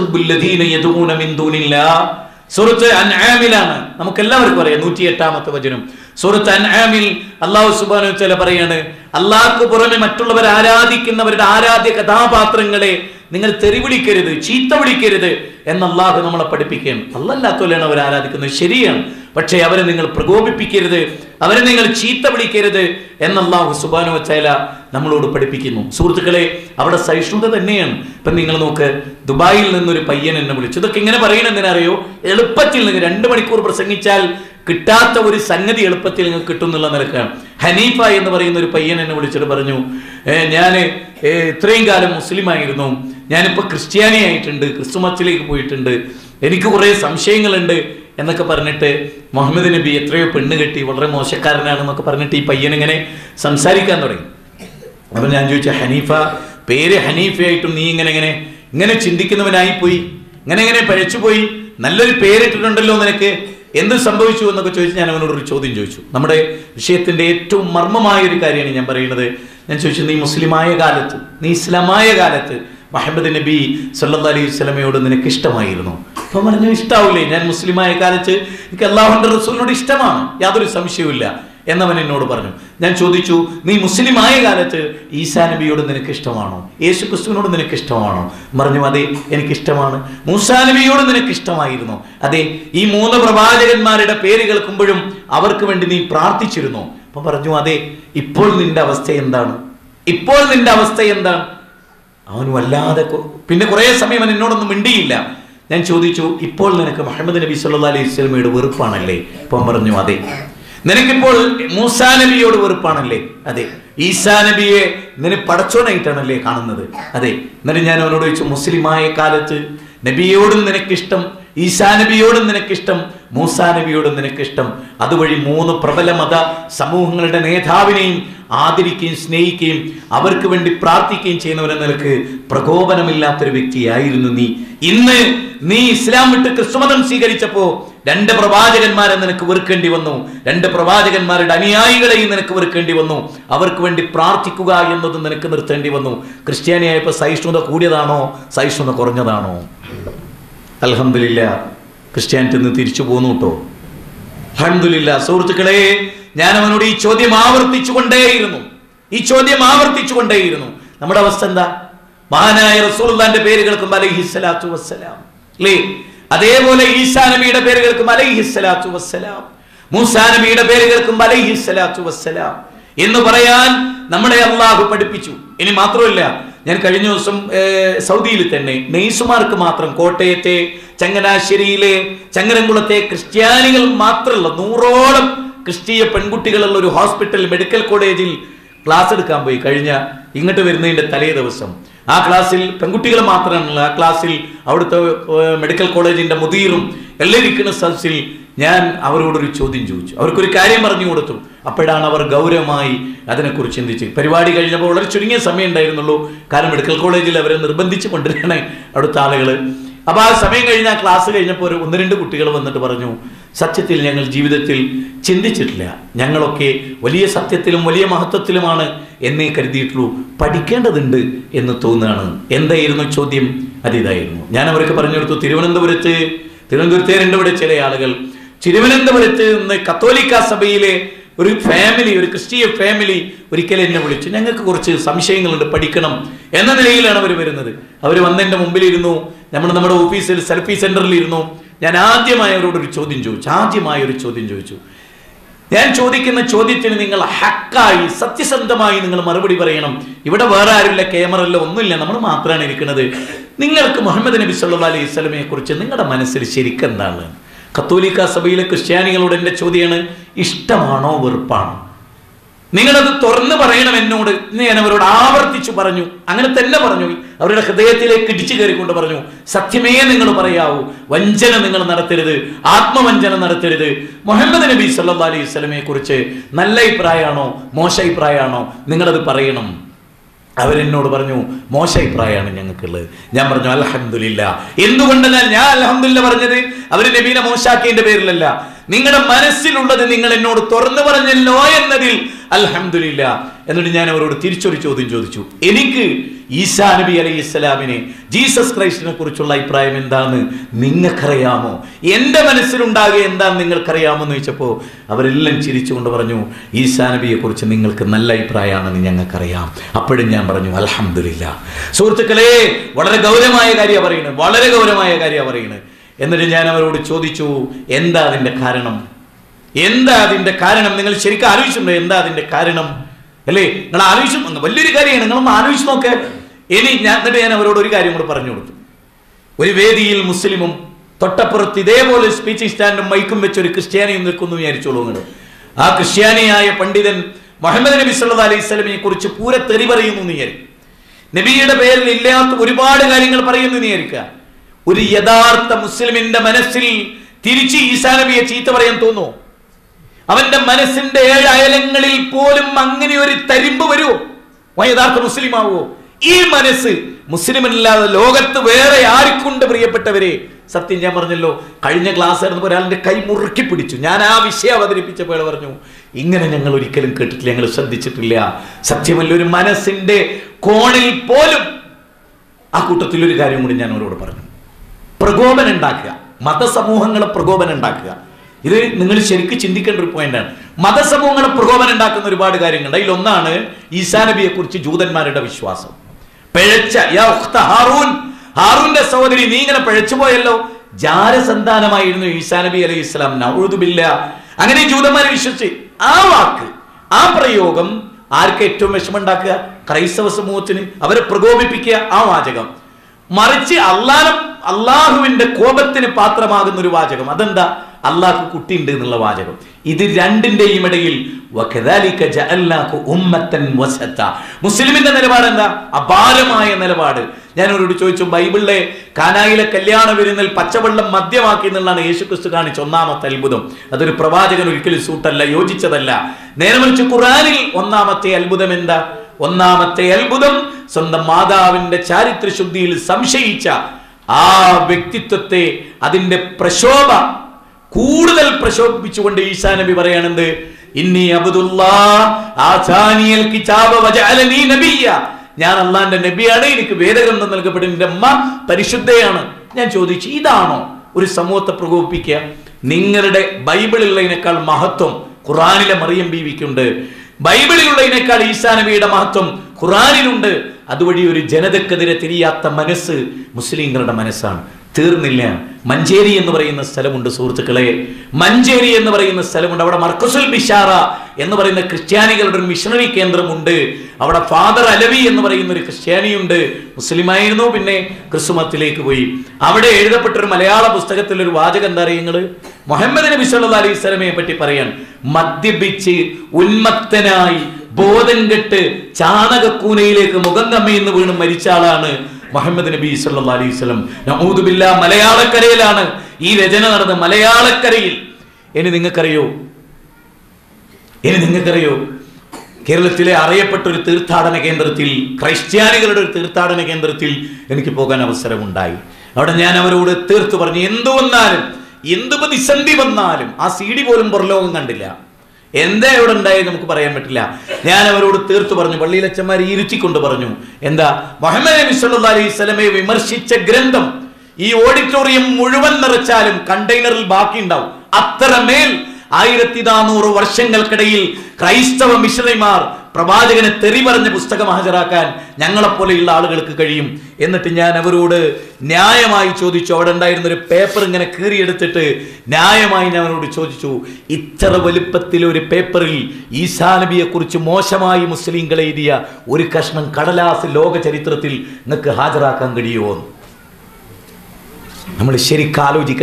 സൂറത്ത് അൻആമിലാണ് നമുക്ക് എല്ലാവർക്കും അറിയാം നൂറ്റി എട്ടാമത്തെ വചനം സൂറത്ത് അൻആമിൽ അള്ളാഹു സുബാനു ചില പറയാണ് അള്ളാഹ്ക്ക് പുറമെ മറ്റുള്ളവർ ആരാധിക്കുന്നവരുടെ ആരാധ്യ കഥാപാത്രങ്ങളെ നിങ്ങൾ തെറി വിളിക്കരുത് ചീത്ത വിളിക്കരുത് എന്ന് അള്ളാഹു നമ്മളെ പഠിപ്പിക്കുകയാണ് അല്ലല്ലാത്തോലെയാണ് അവർ ആരാധിക്കുന്നത് ശരിയാണ് പക്ഷേ അവരെ നിങ്ങൾ പ്രകോപിപ്പിക്കരുത് അവരെ നിങ്ങൾ ചീത്ത വിളിക്കരുത് എന്ന് അള്ളാഹു സുബാനു വച്ചാല നമ്മളോട് പഠിപ്പിക്കുന്നു സുഹൃത്തുക്കളെ അവിടെ സഹിഷ്ണുത തന്നെയാണ് ഇപ്പം നിങ്ങൾ നോക്ക് ദുബായിൽ നിന്നൊരു പയ്യൻ എന്നെ വിളിച്ചു ഇതൊക്കെ ഇങ്ങനെ പറയണെന്തിനറിയോ എളുപ്പത്തിൽ നിങ്ങൾ രണ്ട് മണിക്കൂർ പ്രസംഗിച്ചാൽ കിട്ടാത്ത ഒരു സംഗതി എളുപ്പത്തിൽ നിങ്ങൾക്ക് കിട്ടും എന്നുള്ള നിലക്കാണ് ഹനീഫ എന്ന് പറയുന്ന ഒരു പയ്യൻ എന്നെ വിളിച്ചിട്ട് പറഞ്ഞു ഞാൻ ഇത്രയും കാലം മുസ്ലിം ആയിരുന്നു ഞാനിപ്പോൾ ക്രിസ്ത്യാനി ആയിട്ടുണ്ട് ക്രിസ്തുമത്തിലേക്ക് പോയിട്ടുണ്ട് എനിക്ക് കുറേ സംശയങ്ങളുണ്ട് എന്നൊക്കെ പറഞ്ഞിട്ട് മുഹമ്മദ് നബി എത്രയോ പെണ്ണ് കെട്ടി വളരെ മോശക്കാരനാണെന്നൊക്കെ പറഞ്ഞിട്ട് ഈ പയ്യൻ ഇങ്ങനെ സംസാരിക്കാൻ തുടങ്ങി അപ്പം ഞാൻ ചോദിച്ചു ഹനീഫ പേര് ഹനീഫയായിട്ടും നീ ഇങ്ങനെ ഇങ്ങനെ ഇങ്ങനെ ചിന്തിക്കുന്നവനായി പോയി ഇങ്ങനെ ഇങ്ങനെ പഴച്ചുപോയി നല്ലൊരു പേരിട്ടിട്ടുണ്ടല്ലോ നിനക്ക് എന്ത് സംഭവിച്ചു എന്നൊക്കെ ചോദിച്ച് ഞാൻ അവനോട് ഒരു ചോദ്യം ചോദിച്ചു നമ്മുടെ വിഷയത്തിന്റെ ഏറ്റവും മർമ്മമായ ഒരു കാര്യമാണ് ഞാൻ പറയുന്നത് ഞാൻ ചോദിച്ചു നീ മുസ്ലിമായ കാലത്ത് നീ ഇസ്ലാമായ കാലത്ത് മുഹമ്മദ് നബി സല്ലാ അലൈഹി സ്വലമയോട് നിനക്ക് ഇഷ്ടമായിരുന്നു അപ്പൊ പറഞ്ഞു ഇഷ്ടാവൂലേ ഞാൻ മുസ്ലിമായ കാലത്ത് എനിക്ക് അള്ളാഹുന്റെ റസൂലിനോട് ഇഷ്ടമാണ് യാതൊരു സംശയവുമില്ല എന്നവൻ എന്നോട് പറഞ്ഞു ഞാൻ ചോദിച്ചു നീ മുസ്ലിമായ കാലത്ത് ഈസാ നബിയോട് നിനക്ക് ഇഷ്ടമാണോ യേശു ക്രിസ്തുവിനോട് നിനക്ക് ഇഷ്ടമാണോ പറഞ്ഞു അതെ എനിക്കിഷ്ടമാണ് മൂസാ നബിയോട് നിനക്ക് ഇഷ്ടമായിരുന്നു അതെ ഈ മൂന്ന് പ്രവാചകന്മാരുടെ പേര് കേൾക്കുമ്പോഴും അവർക്ക് വേണ്ടി നീ പ്രാർത്ഥിച്ചിരുന്നോ അപ്പൊ പറഞ്ഞു അതെ ഇപ്പോൾ നിന്റെ അവസ്ഥ എന്താണ് ഇപ്പോൾ നിന്റെ അവസ്ഥ എന്താണ് അവൻ വല്ലാതെ കൊ- പിന്നെ കുറേ സമയം അവൻ എന്നോടൊന്നും മിണ്ടിയില്ല ഞാൻ ചോദിച്ചു ഇപ്പോൾ നിനക്ക് മുഹമ്മദ് നബി സല്ലാ അലൈഹി സ്വലമയുടെ വെറുപ്പാണല്ലേ അപ്പം പറഞ്ഞു അതെ നിനക്കിപ്പോൾ മൂസാ നബിയോട് വെറുപ്പാണല്ലേ അതെ ഈസാ നബിയെ നിന്നെ പടച്ചോനായിട്ടാണല്ലേ കാണുന്നത് അതെ എന്നിട്ട് ഞാൻ അവനോട് ചോദിച്ചു മുസ്ലിമായ കാലത്ത് നബിയോടും നിനക്കിഷ്ടം ഈസാ നബിയോടും നിനക്കിഷ്ടം മൂസാ നബിയോടും നിനക്കിഷ്ടം അതുവഴി മൂന്ന് പ്രബല മത സമൂഹങ്ങളുടെ നേതാവിനെയും ആദരിക്കുകയും സ്നേഹിക്കുകയും അവർക്ക് വേണ്ടി പ്രാർത്ഥിക്കുകയും ചെയ്യുന്നവരെ നിനക്ക് പ്രകോപനമില്ലാത്തൊരു വ്യക്തിയായിരുന്നു നീ ഇന്ന് നീ ഇസ്ലാം വിട്ട് ക്രിസ്തുമതം സ്വീകരിച്ചപ്പോ രണ്ട് പ്രവാചകന്മാരെ നിനക്ക് വെറുക്കേണ്ടി വന്നു രണ്ട് പ്രവാചകന്മാരുടെ അനുയായികളെയും നിനക്ക് വെറുക്കേണ്ടി വന്നു അവർക്ക് വേണ്ടി പ്രാർത്ഥിക്കുക എന്നത് നിനക്ക് നിർത്തേണ്ടി വന്നു ക്രിസ്ത്യാനിയായപ്പോ സഹിഷ്ണുത കൂടിയതാണോ സഹിഷ്ണുത കുറഞ്ഞതാണോ അൽഹംദുലില്ല ക്രിസ്ത്യാനിറ്റി നിന്ന് തിരിച്ചു പോന്നു കേട്ടോ അൽഹംദുലില്ല സുഹൃത്തുക്കളെ ഞാൻ അവനോട് ഈ ചോദ്യം ആവർത്തിച്ചു കൊണ്ടേയിരുന്നു ഈ ചോദ്യം ആവർത്തിച്ചു കൊണ്ടേയിരുന്നു നമ്മുടെ അവസ്ഥ എന്താ മഹാനായ റസൂലുള്ളാന്റെ പേര് കേൾക്കുമ്പോൾ അലൈഹിസ്സലാത്തു വസ്സലാം അല്ലേ അതേപോലെ ഈസാ നബിയുടെ പേര് കേൾക്കുമ്പോൾ അലൈഹിസ്സലാത്തു വസ്സലാം മൂസാ നബിയുടെ പേര് കേൾക്കുമ്പോൾ അലൈഹിസ്സലാത്തു വസ്സലാം എന്ന് പറയാൻ നമ്മുടെ അള്ളാഹു പഠിപ്പിച്ചു ഇനി മാത്രമല്ല ഞാൻ കഴിഞ്ഞ ദിവസം ഏർ, സൗദിയിൽ തന്നെ നെയ്സുമാർക്ക് മാത്രം കോട്ടയത്തെ ചങ്ങനാശ്ശേരിയിലെ ചങ്ങരംകുളത്തെ ക്രിസ്ത്യാനികൾ മാത്രമല്ല നൂറോളം ക്രിസ്തീയ പെൺകുട്ടികളുള്ള ഒരു ഹോസ്പിറ്റൽ മെഡിക്കൽ കോളേജിൽ ക്ലാസ് എടുക്കാൻ പോയി കഴിഞ്ഞ ഇങ്ങോട്ട് വരുന്നതിന്റെ തലേ ദിവസം ആ ക്ലാസ്സിൽ പെൺകുട്ടികൾ മാത്രമല്ല ആ ക്ലാസ്സിൽ അവിടുത്തെ ഏർ, മെഡിക്കൽ കോളേജിന്റെ മുതിരും എല്ലാം ഇരിക്കുന്ന സദസ്സിൽ ഞാൻ അവരോടൊരു ചോദ്യം ചോദിച്ചു അവർക്കൊരു കാര്യം പറഞ്ഞു കൊടുത്തു അപ്പോഴാണ് അവർ ഗൗരവമായി അതിനെക്കുറിച്ച് ചിന്തിച്ച് പരിപാടി കഴിഞ്ഞപ്പോൾ വളരെ ചുരുങ്ങിയ സമയം ഉണ്ടായിരുന്നുള്ളൂ കാരണം മെഡിക്കൽ കോളേജിൽ അവരെ നിർബന്ധിച്ച് കൊണ്ടുവരികയാണ് അവിടുത്തെ ആളുകൾ അപ്പൊ ആ സമയം കഴിഞ്ഞ ആ ക്ലാസ് കഴിഞ്ഞപ്പോൾ ഒരു ഒന്ന് രണ്ട് കുട്ടികൾ വന്നിട്ട് പറഞ്ഞു സത്യത്തിൽ ഞങ്ങൾ ജീവിതത്തിൽ ചിന്തിച്ചിട്ടില്ല ഞങ്ങളൊക്കെ വലിയ സത്യത്തിലും വലിയ മഹത്വത്തിലുമാണ് എന്നേ കരുതിയിട്ടുള്ളൂ പഠിക്കേണ്ടതുണ്ട് എന്ന് തോന്നുകയാണ് എന്തായിരുന്നു ചോദ്യം അതിതായിരുന്നു ഞാൻ അവർക്ക് പറഞ്ഞു കൊടുത്തു തിരുവനന്തപുരത്ത് തിരുവനന്തപുരത്തെ രണ്ട് ഇവിടെ ചില ആളുകൾ തിരുവനന്തപുരത്ത് നിന്ന് കത്തോലിക്ക സഭയിലെ ഒരു ഫാമിലി ഒരു ക്രിസ്തീയ ഫാമിലി ഒരിക്കലും എന്നെ വിളിച്ചു ഞങ്ങൾക്ക് കുറച്ച് സംശയങ്ങളുണ്ട് പഠിക്കണം എന്ന നിലയിലാണ് അവർ വരുന്നത് അവർ വന്നെൻ്റെ മുമ്പിലിരുന്നു നമ്മൾ നമ്മുടെ ഓഫീസിൽ സെൽഫി സെന്ററിൽ ഇരുന്നു ഞാൻ ആദ്യമായി അവരോട് ഒരു ചോദ്യം ചോദിച്ചു ആദ്യമായ ഒരു ചോദ്യം ചോദിച്ചു ഞാൻ ചോദിക്കുന്ന ചോദ്യത്തിന് നിങ്ങൾ ഹക്കായി സത്യസന്ധമായി നിങ്ങൾ മറുപടി പറയണം ഇവിടെ വേറെ ആരുമില്ല ക്യാമറയില്ല ഒന്നുമില്ല നമ്മൾ മാത്രമാണ് ഇരിക്കുന്നത് നിങ്ങൾക്ക് മുഹമ്മദ് നബി സല്ലാ അലൈഹി സ്വലമയെ കുറിച്ച് നിങ്ങളുടെ മനസ്സിൽ ശരിക്കും എന്താണ് കത്തോലിക്ക സഭയിലെ ക്രിസ്ത്യാനികളോട് എൻ്റെ ചോദ്യമാണ് ഇഷ്ടമാണോ വെറുപ്പാണോ നിങ്ങളത് തുറന്നു പറയണം എന്നോട് എന്ന് ഞാൻ അവരോട് ആവർത്തിച്ചു പറഞ്ഞു അങ്ങനെ തന്നെ പറഞ്ഞു അവരുടെ ഹൃദയത്തിലേക്ക് ഇടിച്ചു കയറിക്കൊണ്ട് പറഞ്ഞു സത്യമേ നിങ്ങൾ പറയാവൂ വഞ്ചന നിങ്ങൾ നടത്തരുത് ആത്മവഞ്ചന നടത്തരുത് മുഹമ്മദ് നബി സല്ലാ അലൈഹി സ്വലമയെ കുറിച്ച് നല്ല അഭിപ്രായമാണോ മോശ അഭിപ്രായമാണോ നിങ്ങളത് പറയണം അവരെന്നോട് പറഞ്ഞു മോശ അഭിപ്രായമാണ് ഞങ്ങൾക്കുള്ളത് ഞാൻ പറഞ്ഞു അലഹമില്ല എന്തുകൊണ്ടെന്നാൽ ഞാൻ അലഹമില്ല പറഞ്ഞത് അവർ നബീനെ മോശാക്കിയതിന്റെ പേരിലല്ല നിങ്ങളുടെ മനസ്സിലുള്ളത് നിങ്ങൾ എന്നോട് തുറന്നു പറഞ്ഞല്ലോ എന്നതിൽ അലഹമില്ല എന്നിട്ട് ഞാൻ അവരോട് തിരിച്ചൊരു ചോദ്യം ചോദിച്ചു എനിക്ക് ഈസാ നബി അലൈഹി ഇസ്ലാമിനെ ജീസസ് ക്രൈസ്റ്റിനെ കുറിച്ചുള്ള അഭിപ്രായം എന്താണെന്ന് നിങ്ങൾക്കറിയാമോ എൻ്റെ മനസ്സിലുണ്ടാകുക എന്താണെന്ന് നിങ്ങൾക്കറിയാമോ എന്ന് ചോദിച്ചപ്പോൾ അവരെല്ലാം ചിരിച്ചുകൊണ്ട് പറഞ്ഞു ഈസാ നബിയെ കുറിച്ച് നിങ്ങൾക്ക് നല്ല അഭിപ്രായമാണെന്ന് ഞങ്ങൾക്കറിയാം അപ്പോഴും ഞാൻ പറഞ്ഞു അലഹമില്ല സുഹൃത്തുക്കളെ വളരെ ഗൗരവമായ കാര്യമാണ് പറയുന്നത് വളരെ ഗൗരവമായ കാര്യമാണ് പറയുന്നത് എന്നിട്ട് ഞാൻ അവരോട് ചോദിച്ചു എന്താ അതിൻ്റെ കാരണം എന്താ അതിൻ്റെ കാരണം നിങ്ങൾ ശരിക്കും ആലോചിച്ചിട്ടുണ്ടോ എന്താ അതിൻ്റെ കാരണം അല്ലേ നിങ്ങൾ ആലോചിച്ചു വലിയൊരു കാര്യമാണ് നിങ്ങളൊന്ന് ആലോചിച്ച് നോക്ക് ഇനി ഞാൻ എന്നിട്ട് ഞാൻ അവരോട് ഒരു കാര്യം കൂടെ പറഞ്ഞു കൊടുത്തു ഒരു വേദിയിൽ മുസ്ലിമും തൊട്ടപ്പുറത്ത് ഇതേപോലെ സ്പീച്ച് സ്റ്റാൻഡും മൈക്കും വെച്ച് ഒരു ക്രിസ്ത്യാനിയും നിൽക്കുന്നു വിചാരിച്ചോളൂ നിങ്ങൾ ആ ക്രിസ്ത്യാനിയായ പണ്ഡിതൻ മുഹമ്മദ് നബി സല്ലാ അലൈഹി സ്വലമിനെ കുറിച്ച് പൂര തെറി പറയുന്നു എന്ന് വിചാരിക്കും നബിയുടെ പേരിൽ ഇല്ലാത്ത ഒരുപാട് കാര്യങ്ങൾ പറയുന്നു എന്ന് വിചാരിക്കുക ഒരു യഥാർത്ഥ മുസ്ലിമിന്റെ മനസ്സിൽ തിരിച്ച് ഈസാ നബിയെ ചീത്ത പറയാൻ തോന്നുമോ അവന്റെ മനസ്സിന്റെ ഏഴ് അയലങ്ങളിൽ പോലും അങ്ങനെ ഒരു തരിമ്പ് വരുമോ അവൻ യഥാർത്ഥ മുസ്ലിം ആവുമോ ഈ മനസ്സ് മുസ്ലിമില്ലാതെ ലോകത്ത് വേറെ ആർക്കുണ്ട് പ്രിയപ്പെട്ടവരെ സത്യം ഞാൻ പറഞ്ഞല്ലോ കഴിഞ്ഞ ക്ലാസ് ആയിരുന്നപ്പോൾ ഒരാളിന്റെ കൈ മുറുക്കി പിടിച്ചു ഞാൻ ആ വിഷയം അവതരിപ്പിച്ചപ്പോൾ അയാൾ പറഞ്ഞു ഇങ്ങനെ ഞങ്ങൾ ഒരിക്കലും കേട്ടിട്ടില്ല ഞങ്ങൾ ശ്രദ്ധിച്ചിട്ടില്ല സത്യമല്ല ഒരു മനസ്സിന്റെ കോണിൽ പോലും ആ കൂട്ടത്തിൽ ഒരു കാര്യം കൂടി ഞാൻ അവരോട് പറഞ്ഞു പ്രകോപനം ഉണ്ടാക്കുക മതസമൂഹങ്ങളെ പ്രകോപനം ഉണ്ടാക്കുക ഇത് നിങ്ങൾ ശരിക്കും ചിന്തിക്കേണ്ട ഒരു പോയിന്റാണ് മതസമൂഹങ്ങളെ പ്രകോപനം ഉണ്ടാക്കുന്ന ഒരുപാട് കാര്യങ്ങളുണ്ട് അതിലൊന്നാണ് ഈസാ നബിയെ കുറിച്ച് ജൂതന്മാരുടെ വിശ്വാസം പിഴച്ച യാ ഉഖ്ത ഹാറൂൻ ഹാറൂന്റെ സഹോദരി നീ ഇങ്ങനെ പിഴച്ചു പോയല്ലോ ജാരസന്താനമായിരുന്നു ഈസാ നബി അലൈഹി ഇസ്ലാം നൗദുബില്ല അങ്ങനെ ജൂതന്മാരെ വിശ്വസിച്ച് ആ വാക്ക് ആ പ്രയോഗം ആർക്ക് ഏറ്റവും വിഷമുണ്ടാക്കുക ക്രൈസ്തവ സമൂഹത്തിന് അവരെ പ്രകോപിപ്പിക്കുക ആ വാചകം മറിച്ച് അള്ളാഹ് അള്ളാഹുവിന്റെ കോപത്തിന് പാത്രമാകുന്ന ഒരു വാചകം അതെന്താ അള്ളാഹു കുട്ടിയുണ്ട് എന്നുള്ള വാചകം ഇത് രണ്ടിന്റെയും ഇടയിൽ വകദാലിക ജഅൽനാകു ഉമ്മത്തൻ വസത്ത മുസ്ലിമിന്റെ നിലപാട് എന്താ അപാരമായ നിലപാട് ഞാൻ അവരോട് ചോദിച്ചു ബൈബിളിലെ കാനായിലെ കല്യാണ വിരുന്നിൽ പച്ചവെള്ളം മദ്യമാക്കി എന്നുള്ളതാണ് യേശു ക്രിസ്തു കാണിച്ച ഒന്നാമത്തെ അത്ഭുതം അതൊരു പ്രവാചകൻ ഒരിക്കലും സൂട്ടല്ല യോജിച്ചതല്ല നേരെ മറിച്ച് ഖുറാനിൽ ഒന്നാമത്തെ അത്ഭുതം എന്താ ഒന്നാമത്തെ അത്ഭുതം സ്വന്തം മാതാവിന്റെ ചാരിത്രശുദ്ധിയിൽ സംശയിച്ച ആ വ്യക്തിത്വത്തെ അതിന്റെ പ്രശോഭ കൂടുതൽ പ്രശോഭിപ്പിച്ചുകൊണ്ട് ഈസാ നബി പറയാണെന്ത് ഇന്നി അബ്ദുല്ലാ ആസാനിയൽ കിതാബ വജഅലനി നബിയ്യ ഞാൻ അള്ളാന്റെ നബിയാണ് എനിക്ക് വേദഗ്രന്ഥം നൽകപ്പെടും എന്റെ അമ്മ പരിശുദ്ധയാണ് ഞാൻ ചോദിച്ചു ഇതാണോ ഒരു സമൂഹത്തെ പ്രകോപിപ്പിക്കുക നിങ്ങളുടെ ബൈബിളിലുള്ളതിനേക്കാൾ മഹത്വം ഖുറാനിലെ മറിയം ബീവിക്കുണ്ട് ബൈബിളിലുള്ളതിനേക്കാൾ ഈസാ നബിയുടെ മഹത്വം ഖുറാനിലുണ്ട് അതുവഴി ഒരു ജനതക്കെതിരെ തിരിയാത്ത മനസ്സ് മുസ്ലിങ്ങളുടെ മനസ്സാണ് തീർന്നില്ല മഞ്ചേരി എന്ന് പറയുന്ന സ്ഥലമുണ്ട് സുഹൃത്തുക്കളെ മഞ്ചേരി എന്ന് പറയുന്ന സ്ഥലമുണ്ട് അവിടെ മർക്കസുൽ ബിഷാറ എന്ന് പറയുന്ന ക്രിസ്ത്യാനികളുടെ ഒരു മിഷണറി കേന്ദ്രമുണ്ട് അവിടെ ഫാദർ അലവി എന്ന് പറയുന്ന ഒരു ക്രിസ്ത്യാനിയുണ്ട് മുസ്ലിമായിരുന്നു പിന്നെ ക്രിസ്തുമത്തിലേക്ക് പോയി അവിടെ എഴുതപ്പെട്ട ഒരു മലയാള പുസ്തകത്തിൽ ഒരു വാചകം എന്താ അറിയുന്നത് മുഹമ്മദ് നബി സല്ലല്ലാഹു അലൈഹി സ്വലമയെ പറ്റി പറയാൻ മദ്യപിച്ച് ഉന്മത്തനായി ബോധം കെട്ട് ചാണകക്കൂനയിലേക്ക് മുഖം കമ്മയിന്ന് വീണ് മരിച്ച ആളാണ് മുഹമ്മദ് നബി സല്ലല്ലാഹു അലൈഹി വസല്ലം നഊദുബില്ല മലയാളക്കരയിലാണ് ഈ രചന നടന്നത് മലയാളക്കരയിൽ ഇനി നിങ്ങൾക്കറിയോ ഇനി നിങ്ങൾക്കറിയോ കേരളത്തിലെ അറിയപ്പെട്ട ഒരു തീർത്ഥാടന കേന്ദ്രത്തിൽ ക്രൈസ്ത്യാനികളുടെ ഒരു തീർത്ഥാടന കേന്ദ്രത്തിൽ എനിക്ക് പോകാൻ അവസരമുണ്ടായി അവിടെ ഞാൻ അവരോട് തീർത്തു പറഞ്ഞു എന്തു വന്നാലും എന്ത് പ്രതിസന്ധി വന്നാലും ആ സി ഡി പോലും പുറലോകം കണ്ടില്ല എന്താ ഇവിടെ ഉണ്ടായത് നമുക്ക് പറയാൻ പറ്റില്ല ഞാൻ അവരോട് തീർത്തു പറഞ്ഞു പള്ളിയിലച്ചന്മാർ ഇരുത്തിക്കൊണ്ട് പറഞ്ഞു എന്താ മുഹമ്മദ് നബി സല്ലല്ലാഹു അലൈഹി സ്വലമയെ വിമർശിച്ച ഗ്രന്ഥം ഈ ഓഡിറ്റോറിയം മുഴുവൻ നിറച്ചാലും കണ്ടെയ്നറിൽ ബാക്കി ഉണ്ടാവും അത്രമേൽ ആയിരത്തി നാനൂറ് വർഷങ്ങൾക്കിടയിൽ ക്രൈസ്തവ മിഷണറിമാർ പ്രവാചകനെ തെറി പറഞ്ഞ പുസ്തകം ഹാജരാക്കാൻ ഞങ്ങളെപ്പോലെയുള്ള ആളുകൾക്ക് കഴിയും എന്നിട്ട് ഞാൻ അവരോട് ന്യായമായി ചോദിച്ചു അവിടെ ഉണ്ടായിരുന്ന ഒരു പേപ്പർ ഇങ്ങനെ കീറിയെടുത്തിട്ട് ന്യായമായി ഞാൻ അവരോട് ചോദിച്ചു ഇത്ര വലുപ്പത്തിൽ ഒരു പേപ്പറിൽ ഈസാ നബിയെ കുറിച്ച് മോശമായി മുസ്ലിങ്ങൾ എഴുതിയ ഒരു കഷ്ണം കടലാസ് ലോക ചരിത്രത്തിൽ നിങ്ങൾക്ക് ഹാജരാക്കാൻ കഴിയുമോ എന്ന് നമ്മൾ ശരിക്കും ആലോചിക്കണം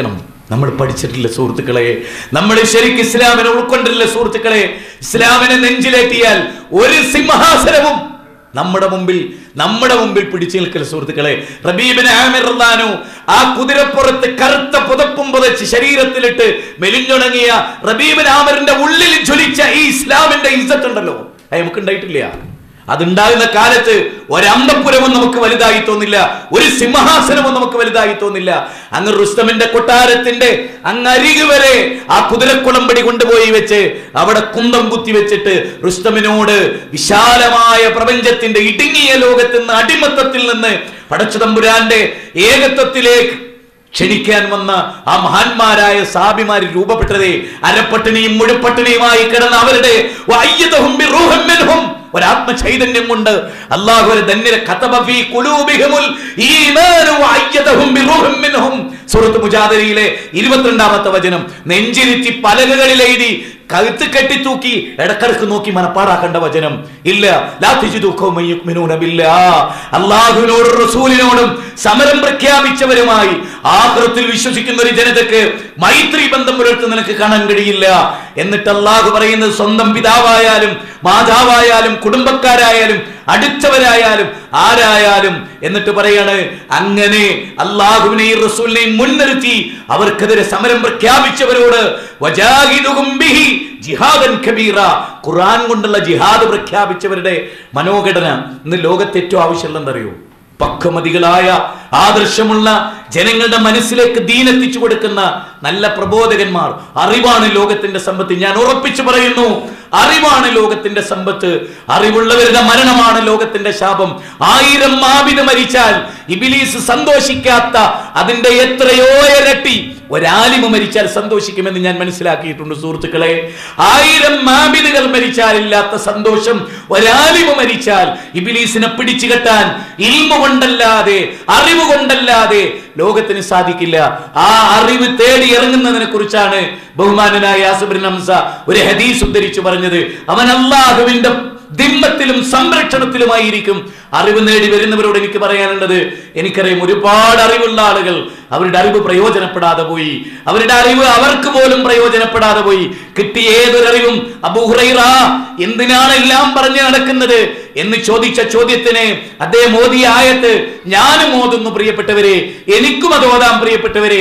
നമ്മൾ പഠിച്ചിട്ടില്ല സുഹൃത്തുക്കളെ നമ്മൾ ശരിക്കും ഇസ്ലാമിനെ ഉൾക്കൊണ്ടിട്ടില്ല സുഹൃത്തുക്കളെ ഇസ്ലാമിനെ നെഞ്ചിലേറ്റിയാൽ ഒരു സിംഹാസനവും നമ്മുടെ മുമ്പിൽ നമ്മുടെ മുമ്പിൽ പിടിച്ചു നിൽക്കൽ സുഹൃത്തുക്കളെ റബീബിന് ആമിർ റളിയല്ലാഹു ആ കുതിരപ്പുറത്ത് കറുത്ത പുതപ്പും പുതച്ച് ശരീരത്തിലിട്ട് മെലിഞ്ഞുണങ്ങിയ റബീബിൻ ആമിറിന്റെ ഉള്ളിൽ ജ്വലിച്ച ഈ ഇസ്ലാമിന്റെ ഇസ്സത്ത് ഉണ്ടല്ലോ അത് നമുക്ക് ഉണ്ടായിട്ടില്ല അതുണ്ടാകുന്ന കാലത്ത് ഒരന്തപുരവും നമുക്ക് വലുതായി തോന്നില്ല ഒരു സിംഹാസനവും നമുക്ക് വലുതായി തോന്നില്ല അങ്ങ് റുസ്തമിന്റെ കൊട്ടാരത്തിന്റെ അങ്ങ് അരികു വരെ ആ കുതിരക്കുളമ്പടി കൊണ്ടുപോയി വെച്ച് അവിടെ കുന്തം കുത്തി വെച്ചിട്ട് റുസ്തമിനോട് വിശാലമായ പ്രപഞ്ചത്തിന്റെ ഇടുങ്ങിയ ലോകത്ത് നിന്ന് അടിമത്തത്തിൽ നിന്ന് പടച്ചുതമ്പുരാന്റെ ഏകത്വത്തിലേക്ക് ക്ഷണിക്കാൻ വന്ന ആ മഹാന്മാരായ സാബിമാരിൽ രൂപപ്പെട്ടതേ അരപ്പട്ടിണിയും മുഴുപ്പട്ടിണിയുമായി കിടന്ന അവരുടെ വഅയ്യദഹും ബിറൂഹിൻ മിൻഹും ഒരാത്മ ചൈതന്യം കൊണ്ട് അല്ലാഹു ഒരു ധന്യരെ കതബ ഫീ ഖുലൂബിഹിമുൽ ഈമാനു വഅയ്യദഹും ബിറൂഹിൻ മിൻഹും സൂറത്ത് മുജാദലയിലെ 22ാമത്തെ വചനം നെഞ്ചിരുത്തി പലകകളിൽ എഴുതി കഴുത്ത് കെട്ടി തൂക്കി ഇടക്കിടക്ക് നോക്കി മനപ്പാടാക്കേണ്ട വചനം ഇല്ല ലാ തജിദു ഖൗമൻ യുഅ്മിനൂന ബില്ലാഹ് അല്ലാഹുവിനോടും റസൂലിനോടും സമരം പ്രഖ്യാപിച്ചവരുമായി ആഖിറത്തിൽ വിശ്വസിക്കുന്ന ഒരു ജനതക്ക് മൈത്രി ബന്ധം പുലർത്തി നിനക്ക് കാണാൻ കഴിയില്ല എന്നിട്ട് അള്ളാഹു പറയുന്നത് സ്വന്തം പിതാവായാലും മാതാവായാലും കുടുംബക്കാരായാലും അടുത്തവരായാലും ആരായാലും എന്നിട്ട് പറയാണ് അങ്ങനെ അള്ളാഹുവിനെയും റസൂലിനെയും മുൻനിർത്തി അവർക്കെതിരെ സമരം പ്രഖ്യാപിച്ചവരോട് വജാഹിദുഹും ബിഹി ജിഹാദൻ കബീറ ഖുർആൻ കൊണ്ടുള്ള ജിഹാദ് പ്രഖ്യാപിച്ചവരുടെ മനോഘടന ഇന്ന് ലോകത്ത് ഏറ്റവും ആവശ്യമുള്ള എന്തറിയോ പക്വമതികളായ ആദർശമുള്ള ജനങ്ങളുടെ മനസ്സിലേക്ക് ദീനെത്തിച്ചു കൊടുക്കുന്ന നല്ല പ്രബോധകന്മാർ അറിവാണ് ലോകത്തിന്റെ സമ്പത്ത് ഞാൻ ഉറപ്പിച്ചു പറയുന്നു അറിവാണ് ലോകത്തിന്റെ സമ്പത്ത് അറിവുള്ളവരുടെ മരണമാണ് ലോകത്തിന്റെ ശാപം ആയിരം മാവിന് മരിച്ചാൽ ഇബിലീസ് സന്തോഷിക്കാത്ത അതിന്റെ എത്രയോ ഇരട്ടി ഒരാലിമ മരിച്ചാൽ സന്തോഷിക്കുമെന്ന് ഞാൻ മനസ്സിലാക്കിയിട്ടുണ്ട് സുഹൃത്തുക്കളെ ആയിരം മാബിദുകൾ മരിച്ചാലില്ലാത്ത സന്തോഷം ഒരാലിമ മരിച്ചാൽ ഇബിലീസിനെ പിടിച്ചു കെട്ടാൻ ഇൽമ കൊണ്ടല്ലാതെ അറിവ് കൊണ്ടല്ലാതെ ലോകത്തിന് സാധിക്കില്ല ആ അറിവ് തേടി ഇറങ്ങുന്നതിനെ കുറിച്ചാണ് ബഹുമാനനായ യാസുബിൻ ഹംസ ഒരു ഹദീസ് ഉദ്ധരിച്ചു പറഞ്ഞത് അവൻ അള്ളാഹുവിന്റെ ദിമ്മത്തിലും സംരക്ഷണത്തിലുമായിരിക്കും അറിവ് നേടി വരുന്നവരോട് എനിക്ക് പറയാനുള്ളത് എനിക്കറിയാം ഒരുപാട് അറിവുള്ള ആളുകൾ അവരുടെ അറിവ് പ്രയോജനപ്പെടാതെ പോയി അവരുടെ അറിവ് അവർക്ക് പോലും പ്രയോജനപ്പെടാതെ പോയി കിട്ടിയ ഏതൊരറിവും അബൂഹുറൈറ എന്തിനാണ് എല്ലാം പറഞ്ഞു നടക്കുന്നത് എന്ന് ചോദിച്ച ചോദ്യത്തിന് അദ്ദേഹം ഓതിയ ആയത്ത് ഞാനും ഓതുന്നു പ്രിയപ്പെട്ടവരെ എനിക്കും അത് ഓതാം പ്രിയപ്പെട്ടവരെ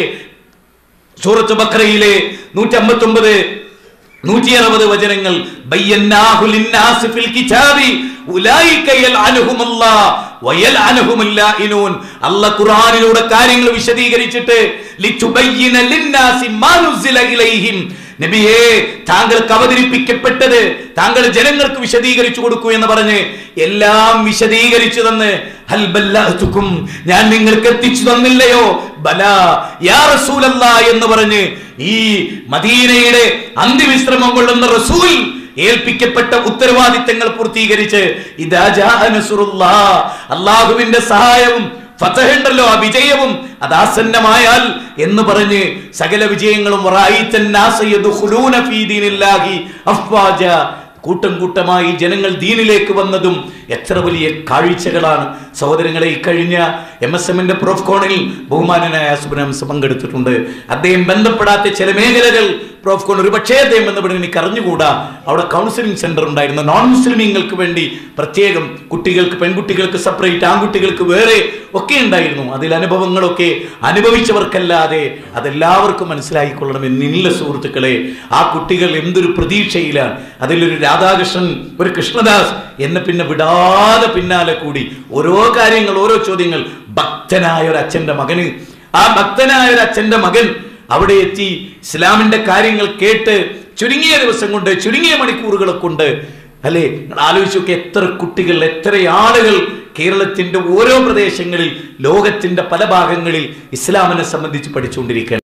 സൂറത്ത് ബക്രയിലെ നൂറ്റി അമ്പത്തി ഒമ്പത് നൂറ്റി അറുപത് വചനങ്ങൾ ബയ്യന്നാഹു ലിന്നാസി ഫിൽ കിതാബി ഉലൈക യൽഅനുഹുമുല്ലാഹ് വയൽഅനുഹുമുൽ ലാഇനൂൻ അല്ലാഹ് ഖുർആനിലൂടെ കാര്യങ്ങൾ വിശദീകരിച്ചിട്ട് ലിതുബയ്യിന ലിന്നാസി മാ നുസില ഇലൈഹിം നബിയേ താങ്കൾക്ക് അവതരിപ്പിക്കപ്പെട്ടത് താങ്കൾ ജനങ്ങൾക്ക് വിശദീകരിച്ചു കൊടുക്കൂ എന്ന് പറഞ്ഞ് എല്ലാം വിശദീകരിച്ചു തന്ന് ഹൽ ബല്ലഅതുക്കും ഞാൻ നിങ്ങൾക്ക് എത്തിച്ചു തന്നില്ലയോ ബല യാ റസൂലല്ലാ എന്ന് പറഞ്ഞ് ഈ മദീനയുടെ അന്ത്യവിശ്രമം കൊള്ളുന്ന റസൂൽ ഏൽപ്പിക്കപ്പെട്ട ഉത്തരവാദിത്തങ്ങൾ പൂർത്തീകരിച്ച് ഇദാ ജാ നസ്റുല്ലാ അള്ളാഹുവിന്റെ സഹായവും ഫതഹുണ്ടല്ലോ ആ വിജയവും അതാസന്നമായാൽ എന്ന് പറഞ്ഞ് സകല വിജയങ്ങളും റഅയ്തൻ നാസ യദ്ഖുലൂന ഫീ ദീനില്ലാഹി അഫ്വാജ കൂട്ടം കൂട്ടമായി ജനങ്ങൾ ദീനിലേക്ക് വന്നതും എത്ര വലിയ കാഴ്ചകളാണ് സഹോദരങ്ങളെ ഈ കഴിഞ്ഞ എം എസ് എമ്മിന്റെ പ്രോഫ് കോണിൽ ബഹുമാനനായ സുബ്രഹംസ പങ്കെടുത്തിട്ടുണ്ട് അദ്ദേഹം ബന്ധപ്പെടാത്ത ചില മേഖലകൾ പ്രോഫ് കോൺ ഒരു പക്ഷേ അദ്ദേഹം ബന്ധപ്പെടുന്ന എനിക്ക് അറിഞ്ഞുകൂടാ അവിടെ കൗൺസിലിംഗ് സെന്റർ ഉണ്ടായിരുന്നു നോൺ മുസ്ലിമീങ്ങൾക്ക് വേണ്ടി പ്രത്യേകം കുട്ടികൾക്ക് പെൺകുട്ടികൾക്ക് സെപ്പറേറ്റ് ആൺകുട്ടികൾക്ക് വേറെ ഒക്കെ ഉണ്ടായിരുന്നു അതിൽ അനുഭവങ്ങളൊക്കെ അനുഭവിച്ചവർക്കല്ലാതെ അതെല്ലാവർക്കും മനസ്സിലായിക്കൊള്ളണം എന്നില്ല സുഹൃത്തുക്കളെ ആ കുട്ടികൾ എന്തൊരു പ്രതീക്ഷയിലാണ് അതിലൊരു രാധാകൃഷ്ണൻ ഒരു കൃഷ്ണദാസ് എന്നെ പിന്നെ വിടാതെ പിന്നാലെ കൂടി ഓരോ കാര്യങ്ങൾ ഓരോ ചോദ്യങ്ങൾ ഭക്തനായ ഒരു അച്ഛന്റെ മകന് ആ ഭക്തനായ ഒരു അച്ഛന്റെ മകൻ അവിടെ എത്തി ഇസ്ലാമിന്റെ കാര്യങ്ങൾ കേട്ട് ചുരുങ്ങിയ ദിവസം കൊണ്ട് ചുരുങ്ങിയ മണിക്കൂറുകളെ കൊണ്ട് അല്ലെ ആലോചിച്ചൊക്കെ എത്ര കുട്ടികൾ എത്ര ആളുകൾ കേരളത്തിന്റെ ഓരോ പ്രദേശങ്ങളിൽ ലോകത്തിന്റെ പല ഭാഗങ്ങളിൽ ഇസ്ലാമിനെ സംബന്ധിച്ച് പഠിച്ചുകൊണ്ടിരിക്കുക